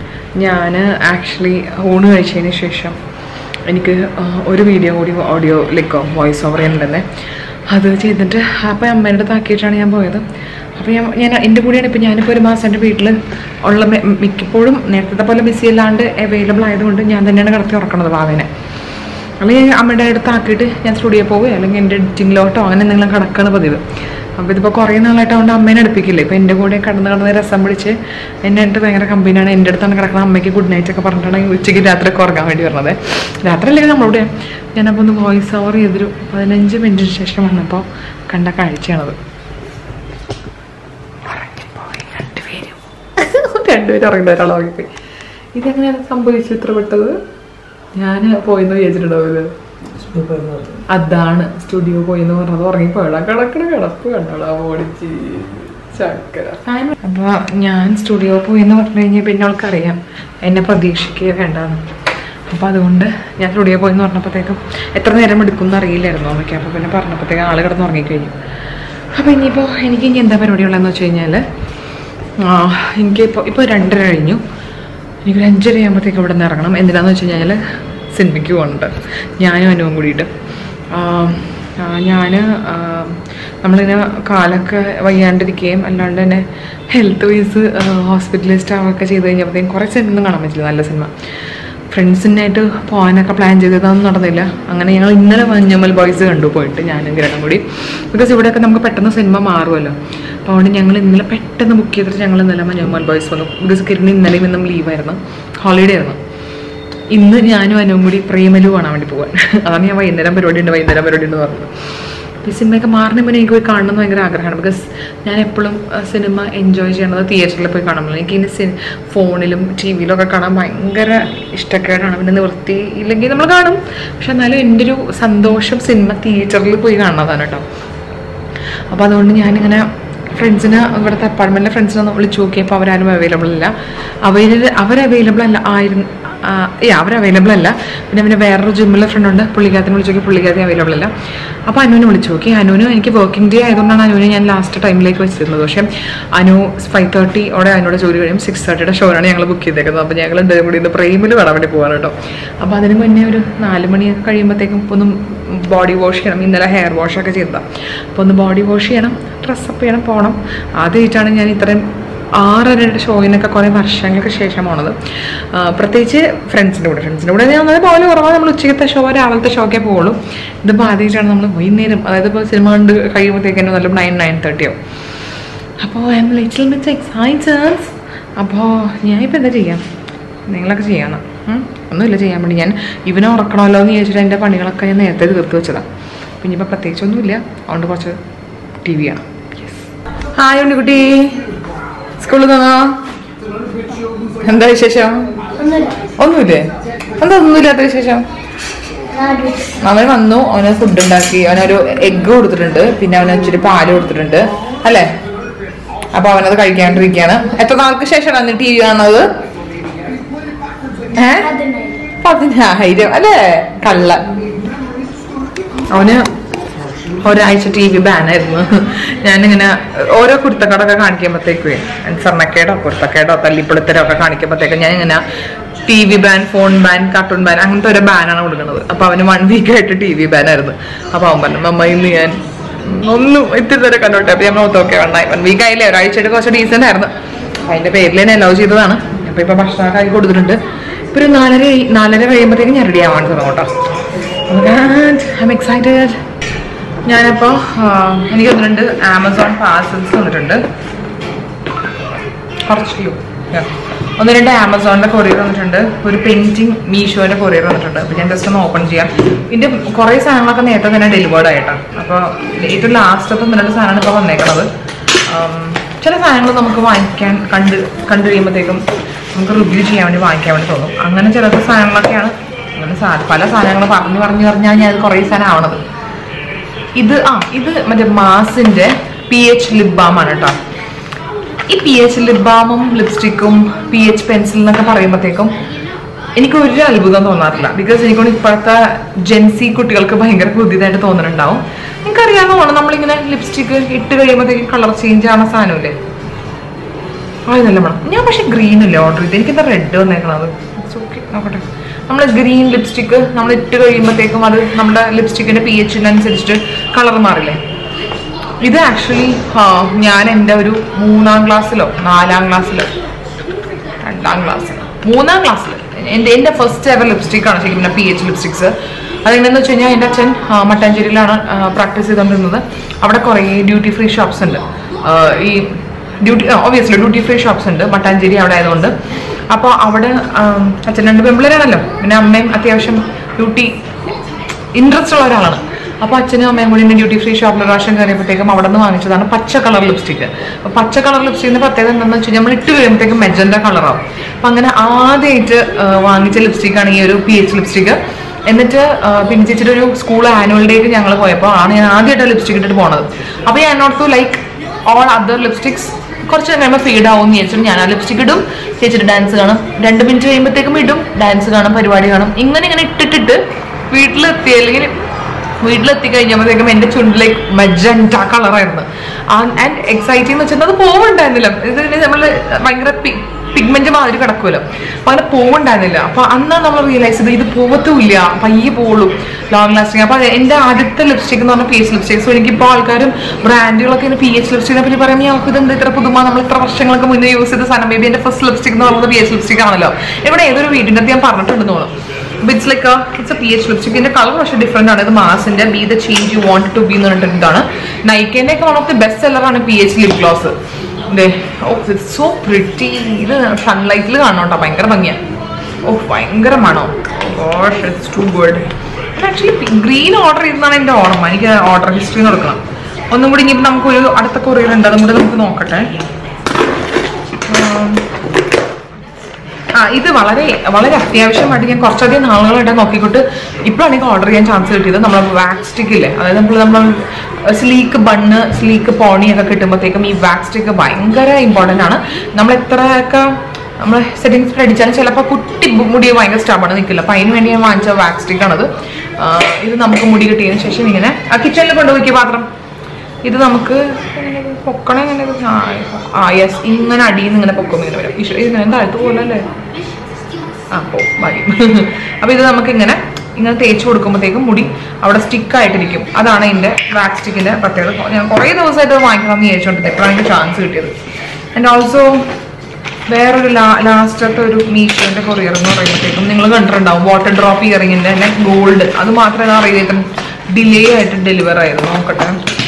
ഞാൻ ആക്ച്വലി ഊണ് കഴിച്ചതിന് ശേഷം എനിക്ക് ആ, ഒരു വീഡിയോ കൂടി ഓഡിയോ ലൈക്കോ വോയിസ് ഓവർ ചെയ്യുന്നുണ്ടെന്നേ അത് ചെയ്തിട്ട് അപ്പം അമ്മേൻ്റെ അടുത്ത് ആക്കിയിട്ടാണ് ഞാൻ പോയത് അപ്പോൾ ഞാൻ ഞാൻ എൻ്റെ കൂടെയാണ് ഇപ്പം ഞാനിപ്പോൾ ഒരു മാസം എൻ്റെ വീട്ടിൽ ഉള്ള മി- മിക്കപ്പോഴും നേരത്തെ പോലെ ബിസി അല്ലാണ്ട് അവൈലബിൾ ആയതുകൊണ്ട് ഞാൻ തന്നെയാണ് കിടത്തി ഉറക്കണത് ഭാവേനെ അല്ലെങ്കിൽ അമ്മയുടെ അടുത്ത് ആക്കിയിട്ട് ഞാൻ സ്റ്റുഡിയോ പോവുകയോ അല്ലെങ്കിൽ എൻ്റെ എഡിറ്റിങ്ങിലോട്ടോ അങ്ങനെ എന്തെങ്കിലും കിടക്കാണ് പതിവ് അപ്പോൾ ഇതിപ്പോൾ കുറേ നാളായിട്ടാവുകൊണ്ട് അമ്മേനെ അടുപ്പിക്കില്ല ഇപ്പോൾ എൻ്റെ കൂടെ കടന്ന് കടന്ന് രസം പിടിച്ച് എന്നെ അടുത്ത് ഭയങ്കര കമ്പനിയാണ് എൻ്റെ അടുത്താണ് കിടക്കുന്നത് അമ്മയ്ക്ക് ഗുഡ് നൈറ്റ് ഒക്കെ പറഞ്ഞിട്ടാണ് ഉച്ചയ്ക്ക് രാത്രിയൊക്കെ ഉറങ്ങാൻ വേണ്ടി വരുന്നത് രാത്രി അല്ലെങ്കിൽ നമ്മളോട് ഞാനപ്പോൾ ഒന്ന് വോയിസ് ഓവർ ചെയ്തൊരു പതിനഞ്ച് മിനിറ്റിന് ശേഷം വന്നപ്പോൾ കണ്ട കാഴ്ചയാണത് ഉറങ്ങിപ്പോയി രണ്ടുപേരും രണ്ടുപേരും ഉറങ്ങി ഒരാൾ ഉറങ്ങിപ്പോയി ഇതെങ്ങനെയാണ് സംഭവിച്ചു ഇത്ര പെട്ടത് ഞാൻ പോയെന്ന് വിചാരിച്ചിട്ടുണ്ടാവില്ല അതാണ് സ്റ്റുഡിയോ പോയെന്ന് പറഞ്ഞത് ഉറങ്ങിപ്പോയടാ കിടക്കണ കിടപ്പ് കണ്ടോടാ ഓടിച്ച് ചക്കര അപ്പൊ ഞാൻ സ്റ്റുഡിയോ പോയെന്ന് പറഞ്ഞു കഴിഞ്ഞാൽ പിന്നെ അവൾക്കറിയാം എന്നെ പ്രതീക്ഷിക്കുക വേണ്ടാന്ന് അപ്പൊ അതുകൊണ്ട് ഞാൻ സ്റ്റുഡിയോ പോയെന്ന് പറഞ്ഞപ്പോഴത്തേക്കും എത്ര നേരം എടുക്കും എന്ന് അറിയില്ലായിരുന്നു അമ്മയ്ക്ക് അപ്പൊ പിന്നെ പറഞ്ഞപ്പോഴത്തേക്കും ആള് കിടന്ന് ഉറങ്ങിക്കഴിഞ്ഞു അപ്പൊ ഇനിയിപ്പോ എനിക്ക് ഇനി എന്താ പരിപാടിയുള്ളതെന്ന് വെച്ച് കഴിഞ്ഞാല് ആ, എനിക്കിപ്പോൾ ഇപ്പോൾ രണ്ടര കഴിഞ്ഞു എനിക്കൊരു അഞ്ചര ആകുമ്പോഴത്തേക്ക് ഇവിടെ നിന്ന് ഇറങ്ങണം എന്തിനാന്ന് വെച്ച് കഴിഞ്ഞാൽ സിനിമയ്ക്ക് പോകുന്നുണ്ട് ഞാനും അനുവും കൂടിയിട്ട് ഞാൻ നമ്മളിങ്ങനെ കാലൊക്കെ വയ്യാണ്ടിരിക്കുകയും അല്ലാണ്ട് തന്നെ ഹെൽത്ത് വൈസ് ഹോസ്പിറ്റലിസ്റ്റ് ആവുകയൊക്കെ ചെയ്ത് കഴിഞ്ഞപ്പോഴത്തേക്കും കുറേ സിനിമ ഒന്നും കാണാൻ പറ്റില്ല നല്ല സിനിമ ഫ്രണ്ട്സിനായിട്ട് പോകാനൊക്കെ പ്ലാൻ ചെയ്തതൊന്നും നടന്നില്ല അങ്ങനെ ഞങ്ങൾ ഇന്നലെ മഞ്ഞമ്മൽ ബോയ്സ് കണ്ടു പോയിട്ട് ഞാനും കിരണും കൂടി ബിക്കോസ് ഇവിടെയൊക്കെ നമുക്ക് പെട്ടെന്ന് സിനിമ മാറുമല്ലോ അപ്പോൾ അതുകൊണ്ട് ഞങ്ങൾ ഇന്നലെ പെട്ടെന്ന് ബുക്ക് ചെയ്തിട്ട് ഞങ്ങൾ ഇന്നലെ മഞ്ഞമ്മൽ ബോയ്സ് വന്നു ബിക്കോസ് കിരൺ ഇന്നലെയും ഇന്നും ലീവായിരുന്നു ഹോളിഡേ ആയിരുന്നു ഇന്ന് ഞാനും അനുവും കൂടി പ്രേമലു കാണാൻ വേണ്ടി പോകാൻ അതാണ് ഞാൻ വൈകുന്നേരം പരിപാടി ഉണ്ട് വൈകുന്നേരം പരിപാടി ഉണ്ട് പറഞ്ഞത് അപ്പോൾ ഈ സിനിമയൊക്കെ മാറുന്ന മുന്നേ എനിക്ക് പോയി കാണണം എന്ന് ഭയങ്കര ആഗ്രഹമാണ് ബിക്കോസ് ഞാൻ എപ്പോഴും സിനിമ എൻജോയ് ചെയ്യണത് തിയേറ്ററിൽ പോയി കാണുമ്പോൾ എനിക്ക് ഇനി സി ഫോണിലും ടി വിയിലും ഒക്കെ കാണാൻ ഭയങ്കര ഇഷ്ടക്കേടാണ് പിന്നെ നിവൃത്തി ഇല്ലെങ്കിൽ നമ്മൾ കാണും പക്ഷെ എന്നാലും എൻ്റെ ഒരു സന്തോഷം സിനിമ തിയേറ്ററിൽ പോയി കാണുന്നതാണ് കേട്ടോ അപ്പോൾ അതുകൊണ്ട് ഞാനിങ്ങനെ ഫ്രണ്ട്സിന് ഇവിടുത്തെ അപ്പാർട്ട്മെൻറ്റിലെ ഫ്രണ്ട്സിനെ ഒന്ന് വിളിച്ചു നോക്കിയപ്പോൾ അവരാരും അവൈലബിൾ അല്ല അവൈലബിൾ അവർ അവൈലബിൾ അല്ല ആയിരുന്നു ഏ അവർ അവൈലബിൾ അല്ല പിന്നെ പിന്നെ വേറൊരു ജിമ്മിലെ ഫ്രണ്ട് ഉണ്ട് പുള്ളിക്കാരത്തിനെ വിളിച്ചു നോക്കി പുള്ളിക്കാരത്തി അവൈലബിൾ അല്ല അപ്പോൾ അനുവിനെ വിളിച്ചു നോക്കി അനുവിന് എനിക്ക് വർക്കിംഗ് ഡേ ആയതുകൊണ്ടാണ് അനുവിനെ ഞാൻ ലാസ്റ്റ് ടൈമിലേക്ക് വെച്ചിരുന്നത് പക്ഷേ അനു ഫൈവ് തേർട്ടി ഓടെ അതിനോട് ജോലി കഴിയും സിക്സ് തേർട്ടിയുടെ ഷോയാണ് ഞങ്ങൾ ബുക്ക് ചെയ്തേക്കുന്നത് അപ്പോൾ ഞങ്ങൾ രണ്ടുപേരും കൂടി ഇന്ന് പ്രേമിൽ കാണാൻ വേണ്ടി പോകാൻ കേട്ടോ അപ്പോൾ അതിന് മുന്നേ ഒരു നാല് മണിയൊക്കെ കഴിയുമ്പോഴത്തേക്കും ഒന്ന് ബോഡി വാഷ് ചെയ്യണം ഇന്നലെ ഹെയർ വാഷൊക്കെ ചെയ്തതാണ് അപ്പോൾ ഒന്ന് ബോഡി വാഷ് ചെയ്യണം ഡ്രസ്സപ്പ് ചെയ്യണം പോകണം ആദ്യമായിട്ടാണ് ഞാൻ ഇത്രയും ആറരയുടെ ഷോയിനൊക്കെ കുറേ വർഷങ്ങൾക്ക് ശേഷം പോണത് ആ, പ്രത്യേകിച്ച് ഫ്രണ്ട്സിൻ്റെ കൂടെ ഫ്രണ്ട്സിൻ്റെ കൂടെ ഞാൻ ഒന്നത് പോലെ കുറവാണ് നമ്മൾ ഉച്ചയ്ക്കത്തെ ഷോ രാവിലത്തെ ഷോക്കേ പോകുള്ളൂ ഇതിപ്പോൾ ആദ്യമായിട്ടാണ് നമ്മൾ വൈകുന്നേരം അതായത് ഇപ്പോൾ സിനിമ കണ്ട് കഴിയുമ്പോഴത്തേക്കും നല്ല നയൻ നയൻ തേർട്ടി ആവും അപ്പോൾ ഐ എം ലിറ്റിൽ മിറ്റ്സ് എക്സൈറ്റഡ് അപ്പോൾ ഞാനിപ്പോൾ എന്താ ചെയ്യാം നിങ്ങളൊക്കെ ചെയ്യണം ഉം? ഒന്നുമില്ല ചെയ്യാൻ വേണ്ടി ഞാൻ ഇവനെ ഉറക്കണമല്ലോ എന്ന് ചോദിച്ചിട്ട് എൻ്റെ പണികളൊക്കെ ഞാൻ നേരത്തെ തീർത്ത് വെച്ചതാണ് അപ്പം ഇനിയിപ്പോൾ പ്രത്യേകിച്ചൊന്നുമില്ല അതുകൊണ്ട് കുറച്ച് ടി വി ആണ് ഹായ് ഉണ്ണിക്കുട്ടി സ്കൂളിൽ നിന്നോ എന്താ വിശേഷം ഒന്നുമില്ലേ എന്താ ഒന്നുമില്ലാത്ത വിശേഷം അവൻ വന്നു അവന് ഫുഡ് ഉണ്ടാക്കി അവനൊരു എഗ്ഗ് കൊടുത്തിട്ടുണ്ട് പിന്നെ അവന് ഇച്ചിരി പാല് കൊടുത്തിട്ടുണ്ട് അല്ലേ അപ്പൊ അവനത് കഴിക്കാണ്ടിരിക്കുകയാണ് എത്ര നാൾക്ക് ശേഷമാണ് ടി വി കാണുന്നത് ഏ പതിനായിരം അല്ലേ കള്ള അവന് ഒരാഴ്ച ടി വി ബാനായിരുന്നു ഞാനിങ്ങനെ ഓരോ കുരുത്തക്കടൊക്കെ കാണിക്കുമ്പോഴത്തേക്കുവേ സ്വർണ്ണക്കേടോ കുരുത്തക്കേടോ തല്ലിപ്പൊളിത്തരോ ഒക്കെ കാണിക്കുമ്പോഴത്തേക്കും ഞാനിങ്ങനെ TV ban phone ban cartoon ban അങ്ങനത്തെ ഒരു ബാനാണ് കൊടുക്കുന്നത് അപ്പൊ അവന് വൺ വീക്ക് ആയിട്ട് ടി വി ബാൻ ആയിരുന്നു അപ്പൊ അവൻ പറഞ്ഞു മമ്മ ഇന്ന് ഞാൻ ഒന്നും ഇത്തിരി നേരം കണ്ടോട്ടെ അപ്പൊ ഞാൻ നോക്കെ വണ്ണായി വൺ വീക്ക് ആയില്ലേ ഒരാഴ്ചയായിട്ട് കുറച്ച് ഡീസൻ്റ് ആയിരുന്നു അപ്പൊ അതിന്റെ പേരിൽ തന്നെ അലോ ചെയ്തതാണ് അപ്പൊ ഇപ്പൊ ഭക്ഷണമൊക്കെ ആക്കി കൊടുത്തിട്ടുണ്ട് ഇപ്പൊ ഒരു നാലര കഴി- നാലര കഴിയുമ്പോഴത്തേക്കും ഞാൻ റെഡി ആവാൻ തുടങ്ങും കേട്ടോ ഐ എം എക്സൈറ്റഡ് ഞാനപ്പോൾ എനിക്ക് വന്നിട്ടുണ്ട് ആമസോൺ പാർസൽസ് വന്നിട്ടുണ്ട് കുറച്ച് യു ഒന്ന് രണ്ട് ആമസോണിന്റെ കൊറിയർ വന്നിട്ടുണ്ട് ഒരു പെയിന്റിങ് മീഷോന്റെ കൊറിയർ വന്നിട്ടുണ്ട് അപ്പോൾ ഞാൻ ജസ്റ്റ് ഒന്ന് ഓപ്പൺ ചെയ്യാം ഇതിന്റെ കുറേ സാധനങ്ങളൊക്കെ നേരത്തെ തന്നെ ഡെലിവേർഡ് ആയിട്ടാണ് അപ്പോൾ ഏറ്റവും ലാസ്റ്റത്തെ ഒന്ന് രണ്ട് സാധനമാണ് ഇപ്പോൾ വന്നേക്കുന്നത് ഉം, ചില സാധനങ്ങൾ നമുക്ക് വാങ്ങിക്കാൻ കണ്ട് കണ്ടു കഴിയുമ്പോഴത്തേക്കും നമുക്ക് റിവ്യൂ ചെയ്യാൻ വേണ്ടി വാങ്ങിക്കാൻ വേണ്ടി തോന്നും അങ്ങനെ ചില സാധനങ്ങളൊക്കെയാണ് അങ്ങനെ സാ- പല സാധനങ്ങൾ പറഞ്ഞു പറഞ്ഞു പറഞ്ഞാൽ ഞാൻ അത് കുറേ സാധനം ആവണത് ഇത് ആ ഇത് മറ്റേ മാസിന്റെ പി എച്ച് ലിപ് ബാം ആണ് കേട്ടോ ഈ പി എച്ച് ലിപ് ബാമും ലിപ്സ്റ്റിക്കും പി എച്ച് പെൻസിൽ എന്നൊക്കെ പറയുമ്പോഴത്തേക്കും എനിക്ക് ഒരു അത്ഭുതം തോന്നാറില്ല ബിക്കോസ് എനിക്കൊണ്ട് ഇപ്പോഴത്തെ ജെൻസി കുട്ടികൾക്ക് ഭയങ്കര പുതിയതായിട്ട് തോന്നുന്നുണ്ടാവും നിങ്ങൾക്കറിയാവുന്നതാണ് നമ്മളിങ്ങനെ ലിപ്സ്റ്റിക്ക് ഇട്ട് കഴിയുമ്പോഴത്തേക്കും കളർ ചേഞ്ച് ആവുന്ന സാധനമില്ലേ ആ ഇതല്ല വേണം ഞാൻ പക്ഷെ ഗ്രീൻ അല്ലേ ഓർഡർ ചെയ്ത് എനിക്കെന്താ റെഡ് വന്നേക്കണത് ഓക്കെ നോക്കട്ടെ നമ്മൾ ഗ്രീൻ ലിപ്സ്റ്റിക്ക് നമ്മൾ ഇട്ട് കഴിയുമ്പോഴത്തേക്കും അത് നമ്മുടെ ലിപ്സ്റ്റിക്കിന്റെ പി എച്ചിനനുസരിച്ചിട്ട് കളർ മാറില്ലേ ഇത് ആക്ച്വലി ഞാൻ എൻ്റെ ഒരു മൂന്നാം ക്ലാസ്സിലോ നാലാം ക്ലാസ്സിലോ രണ്ടാം ക്ലാസ്സിലോ മൂന്നാം ക്ലാസ്സിൽ എൻ്റെ എൻ്റെ ഫസ്റ്റ് എവർ ലിപ്സ്റ്റിക്കാണ് ശരിക്കും പിന്നെ പി എച്ച് ലിപ്സ്റ്റിക്സ് അതെങ്ങനെയെന്ന് വെച്ച് കഴിഞ്ഞാൽ എൻ്റെ അച്ഛൻ ആ, മട്ടാഞ്ചേരിയിലാണ് പ്രാക്ടീസ് ചെയ്തുകൊണ്ടിരുന്നത് അവിടെ കുറേ ഡ്യൂട്ടി ഫ്രീ ഷോപ്സ് ഉണ്ട് ആ, ഈ duty obviously duty free shops ഉണ്ട് മട്ടാഞ്ചേരി അവിടെ ആയതുകൊണ്ട് അപ്പോൾ അവിടെ ആ, അച്ഛൻ രണ്ട് പെമ്പിളരാണല്ലോ പിന്നെ അമ്മയും അത്യാവശ്യം ഡ്യൂട്ടി ഇൻട്രസ്റ്റ് ഉള്ള ഒരാളാണ് അപ്പോൾ അച്ഛനും അമ്മയും കൂടി എൻ്റെ ഡ്യൂട്ടി ഫ്രീ ഷോപ്പിൽ പ്രാവശ്യം കയറിയപ്പോഴത്തേക്കും അവിടെ നിന്ന് വാങ്ങിച്ചതാണ് പച്ച കളർ ലിപ്സ്റ്റിക് അപ്പോൾ പച്ച കളർ ലിപ്സ്റ്റിക്കിന്റെ പ്രത്യേകത എന്താണെന്ന് വെച്ച് കഴിഞ്ഞാൽ നമ്മൾ ഇട്ട് കഴിയുമ്പോഴത്തേക്കും മെജന്റ കളറാവും അപ്പം അങ്ങനെ ആദ്യമായിട്ട് ആ, വാങ്ങിച്ച ലിപ്സ്റ്റിക്കാണ് ഈ ഒരു പി എച്ച് ലിപ്സ്റ്റിക് എന്നിട്ട് ആ, പിന്നെ ചേച്ചിയുടെ ഒരു സ്കൂൾ ആനുവൽ ഡേക്ക് ഞങ്ങൾ പോയപ്പോൾ ആണ് ഞാൻ ആദ്യമായിട്ട് ലിപ്സ്റ്റിക് ഇട്ടിട്ട് പോണത് അപ്പോൾ ഞാൻ not like all other lipsticks കുറച്ച് കഴിയുമ്പോൾ ഫീഡ് ആവും എന്ന് വിചാരിച്ചിട്ട് ഞാൻ ആ ലിപ്സ്റ്റിക് ഇടും ചേച്ചിയുടെ ഡാൻസ് കാണും രണ്ട് മിനിറ്റ് കഴിയുമ്പോഴത്തേക്കും ഇടും ഡാൻസ് കാണും പരിപാടി കാണും ഇങ്ങനെ ഇങ്ങനെ ഇട്ടിട്ടിട്ട് വീട്ടിലെത്തി അല്ലെങ്കിൽ വീട്ടിലെത്തി കഴിഞ്ഞപ്പോഴത്തേക്കും എൻ്റെ ചുണ്ടിലേക്ക് മജന്റ കളറായിരുന്നു ആൻഡ് എക്സൈറ്റിംഗ് എന്ന് വെച്ചാൽ അത് പോവുണ്ടായിരുന്നില്ല ഇത് നമ്മൾ ഭയങ്കര പിഗ്മെന്റ് മാതിരി കിടക്കുമല്ലോ അപ്പൊ അങ്ങനെ പോവുണ്ടായിരുന്നില്ല അപ്പൊ അന്ന് നമ്മൾ റിയലൈസ് ചെയ്ത് ഇത് പോവത്തുമില്ല പയ്യെ പോവുള്ളൂ ലോങ് ലാസ്റ്റിംഗ് അപ്പൊ എന്റെ ആദ്യത്തെ ലിപ്സ്റ്റിക് എന്ന് പറഞ്ഞാൽ പി എച്ച് ലിപ്സ്റ്റിക് സോ എനിക്കിപ്പോൾ ആൾക്കാരും ബ്രാൻഡുകളൊക്കെ പി എച്ച് ലിപ്സ്റ്റിക്കിനെ പറ്റി പറയുമ്പോൾ ഞങ്ങൾക്ക് ഇതെന്ത് ഇത്ര പുതുമ നമ്മൾ ഇത്ര വർഷങ്ങൾക്ക് മുന്നേ യൂസ് ചെയ്ത സാധനം ബേബി എന്റെ ഫസ്റ്റ് ലിപ്സ്റ്റിക് എന്ന് പറയുന്നത് പി എച്ച് ലിപ്സ്റ്റിക് ആണല്ലോ ഇവിടെ ഏതൊരു വീടിൻ്റെ ഞാൻ പറഞ്ഞിട്ടുണ്ടെന്ന് തോന്നുന്നു it's like it's a P H lipstick ഇതിന്റെ കളർ പക്ഷേ ഡിഫറെന്റ് ആണ് ഇത് മാസിന്റെ be the change you want to be എന്ന് പറഞ്ഞിട്ടാണ് നൈക്കേന്റെ ഒക്കെ വൺ ഓഫ് ദി ബെസ്റ്റ് സെല്ലറാണ് P H lip gloss oh it's so pretty ഇത് സൺലൈറ്റിൽ കാണണം കേട്ടോ ഭയങ്കര ഭംഗിയാണ് ഓ ഭയങ്കര മണോ gosh it's too good actually green order ചെയ്തതാണ് എൻ്റെ ഓർമ്മ എനിക്ക് ഓർഡർ ഹിസ്റ്ററി കൊടുക്കണം ഒന്നും കൂടി ഇനിയിപ്പോൾ നമുക്കൊരു അടുത്ത കൊറിയർ ഉണ്ട് അതും കൂടി നമുക്ക് നോക്കട്ടെ ഉം. ആ ഇത് വളരെ വളരെ അത്യാവശ്യമായിട്ട് ഞാൻ കുറച്ചധികം നാളുകളായിട്ട് നോക്കിക്കൊണ്ട് ഇപ്പോഴാണ് എനിക്ക് ഓർഡർ ചെയ്യാൻ ചാൻസ് കിട്ടിയത് നമ്മൾ വാക്സ് സ്റ്റിക്ക് ഇല്ലേ അതായത് നമ്മൾ നമ്മൾ സ്ലീക്ക് ബണ്ണ് സ്ലീക്ക് പോണി ഒക്കെ കിട്ടുമ്പോഴത്തേക്കും ഈ വാക്സ് സ്റ്റിക്ക് ഭയങ്കര ഇമ്പോർട്ടൻ്റ് ആണ് നമ്മൾ എത്രയൊക്കെ നമ്മൾ സെറ്റിംഗ് സ്പ്രേ അടിച്ചാലും ചിലപ്പോൾ കുട്ടി മുടി ഭയങ്കര സ്റ്റബാണ് നിൽക്കില്ല അപ്പം അതിന് വേണ്ടി ഞാൻ വാങ്ങിച്ച വാക്സ് സ്റ്റിക്കാണത് ഇത് നമുക്ക് മുടി കിട്ടിയതിന് ശേഷം ഇങ്ങനെ ആ കിച്ചണിൽ കൊണ്ടുപോയി പാത്രം ഇത് നമുക്ക് എങ്ങനെ പൊക്കണം എങ്ങനെ ഇത്? ആ, ആ യെസ് ഇങ്ങനെ അടിയിൽ നിന്ന് ഇങ്ങനെ പൊക്കും ഇങ്ങനെ വരും ഈശ്വര ഇങ്ങനെ താഴ്ത്തു പോലല്ലേ ആ പോ മതി അപ്പൊ ഇത് നമുക്ക് ഇങ്ങനെ ഇങ്ങനെ തേച്ച് കൊടുക്കുമ്പോഴത്തേക്കും മുടി അവിടെ സ്റ്റിക്ക് ആയിട്ടിരിക്കും അതാണ് ഇതിന്റെ വാക്സ് സ്റ്റിക്കിന്റെ പ്രത്യേകത ഞാൻ കുറേ ദിവസമായിട്ട് ഇത് വാങ്ങിക്കണം എന്ന് വിചാരിച്ചോണ്ട് എപ്പോഴാണ് എനിക്ക് ചാൻസ് കിട്ടിയത് ആൻഡ് ഓൾസോ വേറൊരു ലാ ലാസ്റ്റത്തെ ഒരു മീഷോന്റെ കൊറിയർ എന്ന് പറയുമ്പോഴത്തേക്കും നിങ്ങൾ കണ്ടിട്ടുണ്ടാവും വാട്ടർ ഡ്രോപ്പ് ഇയറിങ്ങിന്റെ തന്നെ ഗോൾഡ് അത് മാത്രമേ അറിയാം ഡിലേ ആയിട്ട് ഡെലിവർ ആയിരുന്നു നോക്കട്ടെ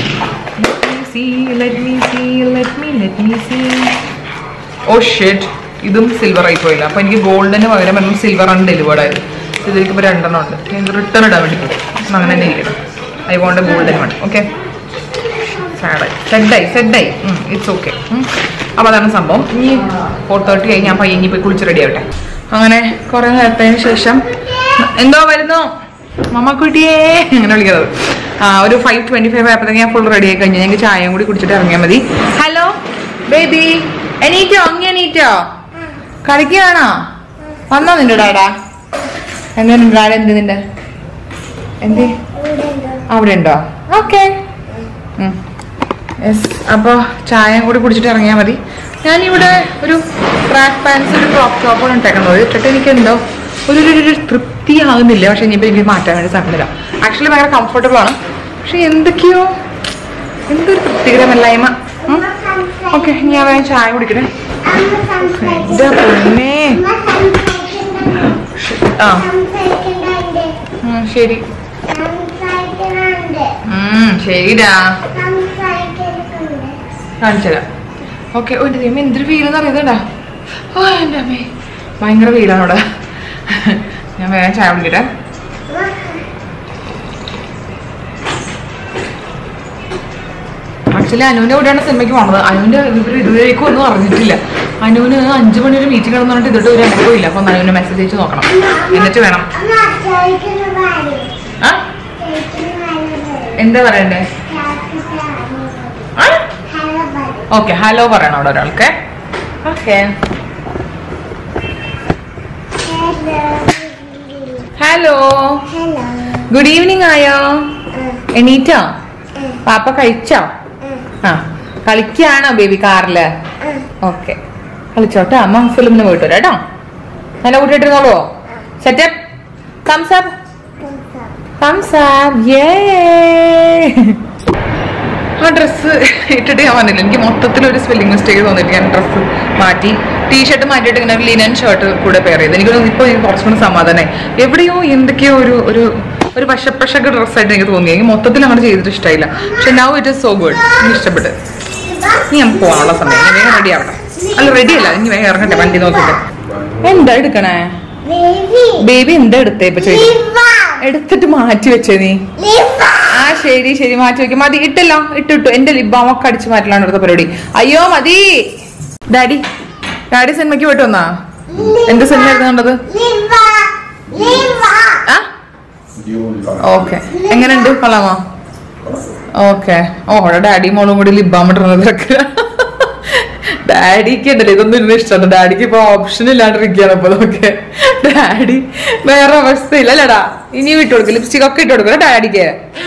Let me see, let me see, let me, let me see. ഓ ഷെറ്റ് ഇതും സിൽവർ ആയി പോയില്ല അപ്പൊ എനിക്ക് ഗോൾഡിന് പകരം എന്നും സിൽവർ ആണ് ഡെലിവേർഡ് ആയത് ഇതിലേക്ക് ഇപ്പോൾ രണ്ടെണ്ണം ഉണ്ട് എനിക്ക് റിട്ടേൺ ഇടാൻ വേണ്ടി പറ്റും അങ്ങനെ തന്നെ ഇരിക്കണം I want a golden one okay സാഡായി സെഡായി സെഡായി ഇറ്റ്സ് ഓക്കെ അപ്പോൾ അതാണ് സംഭവം ഇനി ഫോർ തേർട്ടി ആയി ഞാൻ പയ്യെ ഇനി പോയി കുളിച്ച് റെഡി ആവട്ടെ അങ്ങനെ കുറേ നേരത്തതിന് ശേഷം എന്തോ വരുന്നു മമ്മക്കുട്ടിയേ അങ്ങനെ വിളിക്കുന്നത് ആ ഒരു ഫൈവ് ട്വന്റി ഫൈവ് ആയപ്പോഴത്തേക്ക് ഞാൻ ഫുൾ റെഡി ആയി കഴിഞ്ഞു ഞങ്ങൾക്ക് ചായയും കൂടി കുടിച്ചിട്ട് ഇറങ്ങിയാൽ മതി ഹലോ ബേബി എണീറ്റോ അങ്ങ് എണീറ്റോ കളിക്കുകയാണോ വന്നോ നിന്റെ ഡാഡാ എങ്ങനെ ഡാഡ എന്ത് നിന്റെ എന്ത് അവിടെ ഉണ്ടോ ഓക്കെ യെസ് അപ്പോൾ ചായയും കൂടി കുടിച്ചിട്ട് ഇറങ്ങിയാൽ മതി ഞാനിവിടെ ഒരു ട്രാക്ക് പാൻസ് ഒരു ക്രോപ്പ് ടോപ്പാണ് ഇട്ടേക്കുന്നത് ഇട്ടിട്ട് എനിക്ക് എന്തോ ഒരു ഒരു ഒരു തൃപ്തി ആകുന്നില്ല പക്ഷെ ഇനിയിപ്പോൾ എനിക്ക് മാറ്റാൻ വേണ്ടി സമയമില്ല ആക്ച്വലി ഭയങ്കര കംഫർട്ടബിൾ ആണ് പക്ഷെ എന്തൊക്കെയോ എന്തൊരു തൃപ്തികരമല്ലായ്മ ഓക്കെ ഞാൻ വേഗം ചായ കുടിക്കണേ എൻ്റെ പൊന്നേ ആ ഉം, ശരി ഉം, ശരിടാ കാണിച്ചുതരാം ഓക്കെ ഒരു ദൈവം എന്തൊരു വെയിലെന്ന് അറിയുന്നുണ്ടാ ഓ എൻ്റെ അമ്മേ ഭയങ്കര വെയിലാണ് അവിടെ ഞാൻ വേഗം ചായ കുടിക്കട്ടെ ആക്ച്വലി അനുവിന്റെ കൂടെയാണ് സിനിമയ്ക്ക് പോണത് അനുവിന്റെ ഇവർ ഇതുവരേക്കും ഒന്നും അറിഞ്ഞിട്ടില്ല അനുവിന് അഞ്ചു മണി ഒരു മീറ്റിംഗ് കിടന്നു പറഞ്ഞിട്ട് ഇതിട്ട് ഒരു അനുഭവം ഇല്ല അപ്പൊ അനുവിന് മെസ്സേജ് അയച്ച് നോക്കണം എന്നിട്ട് വേണം ആ എന്താ പറയണ്ടേ ആ ഓക്കെ ഹലോ പറയണം അവിടെ ഒരാൾക്ക് ഓക്കെ ഹലോ ഗുഡ് ഈവനിങ് ആയോ എണീറ്റോ പാപ്പ കഴിച്ചോ ആ കളിക്കാണോ ബേബി കാറില് ഓക്കെ കളിച്ചോട്ടെ അമ്മ ഫിലിമിന് പോയിട്ട് വരാം കേട്ടോ നല്ല കൂട്ടിയിട്ടിരുന്നോളൂ setup thumbs up thumbs up യേ ആ ഡ്രസ്സ് ഇട്ടിട്ട് ഞാൻ വന്നില്ല എനിക്ക് മൊത്തത്തിൽ ഒരു സ്പെല്ലിംഗ് മിസ്റ്റേക്ക് തോന്നിയിട്ട് ഞാൻ ഡ്രസ്സ് മാറ്റി ടീഷർട്ട് മാറ്റിയിട്ട് ഇങ്ങനെ ഒരു ലിനൻ ഷർട്ട് കൂടെ പെയർ ചെയ്ത് എനിക്ക് തോന്നുന്നു ഇപ്പോൾ എനിക്ക് കുറച്ചുകൂടി സമാധാനമായി എവിടെയോ എന്തൊക്കെയോ ഒരു ഒരു ഒരു പശപ്പശക്ക് ഡ്രസ്സായിട്ട് എനിക്ക് തോന്നി എനിക്ക് മൊത്തത്തിൽ അങ്ങോട്ട് ചെയ്തിട്ട് ഇഷ്ടമായില്ല പക്ഷെ now it is so good എനിക്ക് ഇഷ്ടപ്പെട്ട് ഇനി നമുക്ക് പോകാനുള്ള സമയം ഇനി വേഗം റെഡി ആവട്ടെ അല്ല റെഡി അല്ല ഇനി വേഗം ഇറങ്ങട്ടെ വണ്ടി നോക്കിയിട്ട് എന്താ എടുക്കണേ ബേബി എന്താ എടുത്തേ ഇപ്പൊ ചെയ്തു എടുത്തിട്ട് മാറ്റി വെച്ചേ നീ ആ ശരി ശരി മാറ്റി വെക്കും മതി ഇട്ടല്ലോ ഇട്ടിട്ടു എന്റെ ലിബാം ഒക്കെ അടിച്ചു മാറ്റലാണ് അടുത്ത പരിപാടി അയ്യോ മതി ഡാഡി ഡാഡി സിനിമയ്ക്ക് പോയിട്ട് വന്നാ എന്ത് സിനിമ ആയിരുന്നു കണ്ടത് ആ ഓക്കെ എങ്ങനെയുണ്ട് കൊള്ളാമോ ഓക്കെ ഓ അവിടെ ഡാഡി മോളും കൂടി ലിബാം ഇടുന്നതൊക്കെ ഡാഡിക്ക് ഉണ്ടല്ലോ ഇതൊന്നും ഇന്ന് ഇഷ്ടമല്ല ഡാഡിക്ക് ഇപ്പൊ ഓപ്ഷൻ ഇല്ലാണ്ടിരിക്കുകയാണ് അപ്പൊ അതൊക്കെ ഡാഡി വേറെ അവസ്ഥയില്ല അല്ലടാ ഇനി വിട്ടു കൊടുക്കും ലിപ്സ്റ്റിക് ഒക്കെ ഇട്ട് കൊടുക്കും ഡാഡിക്ക്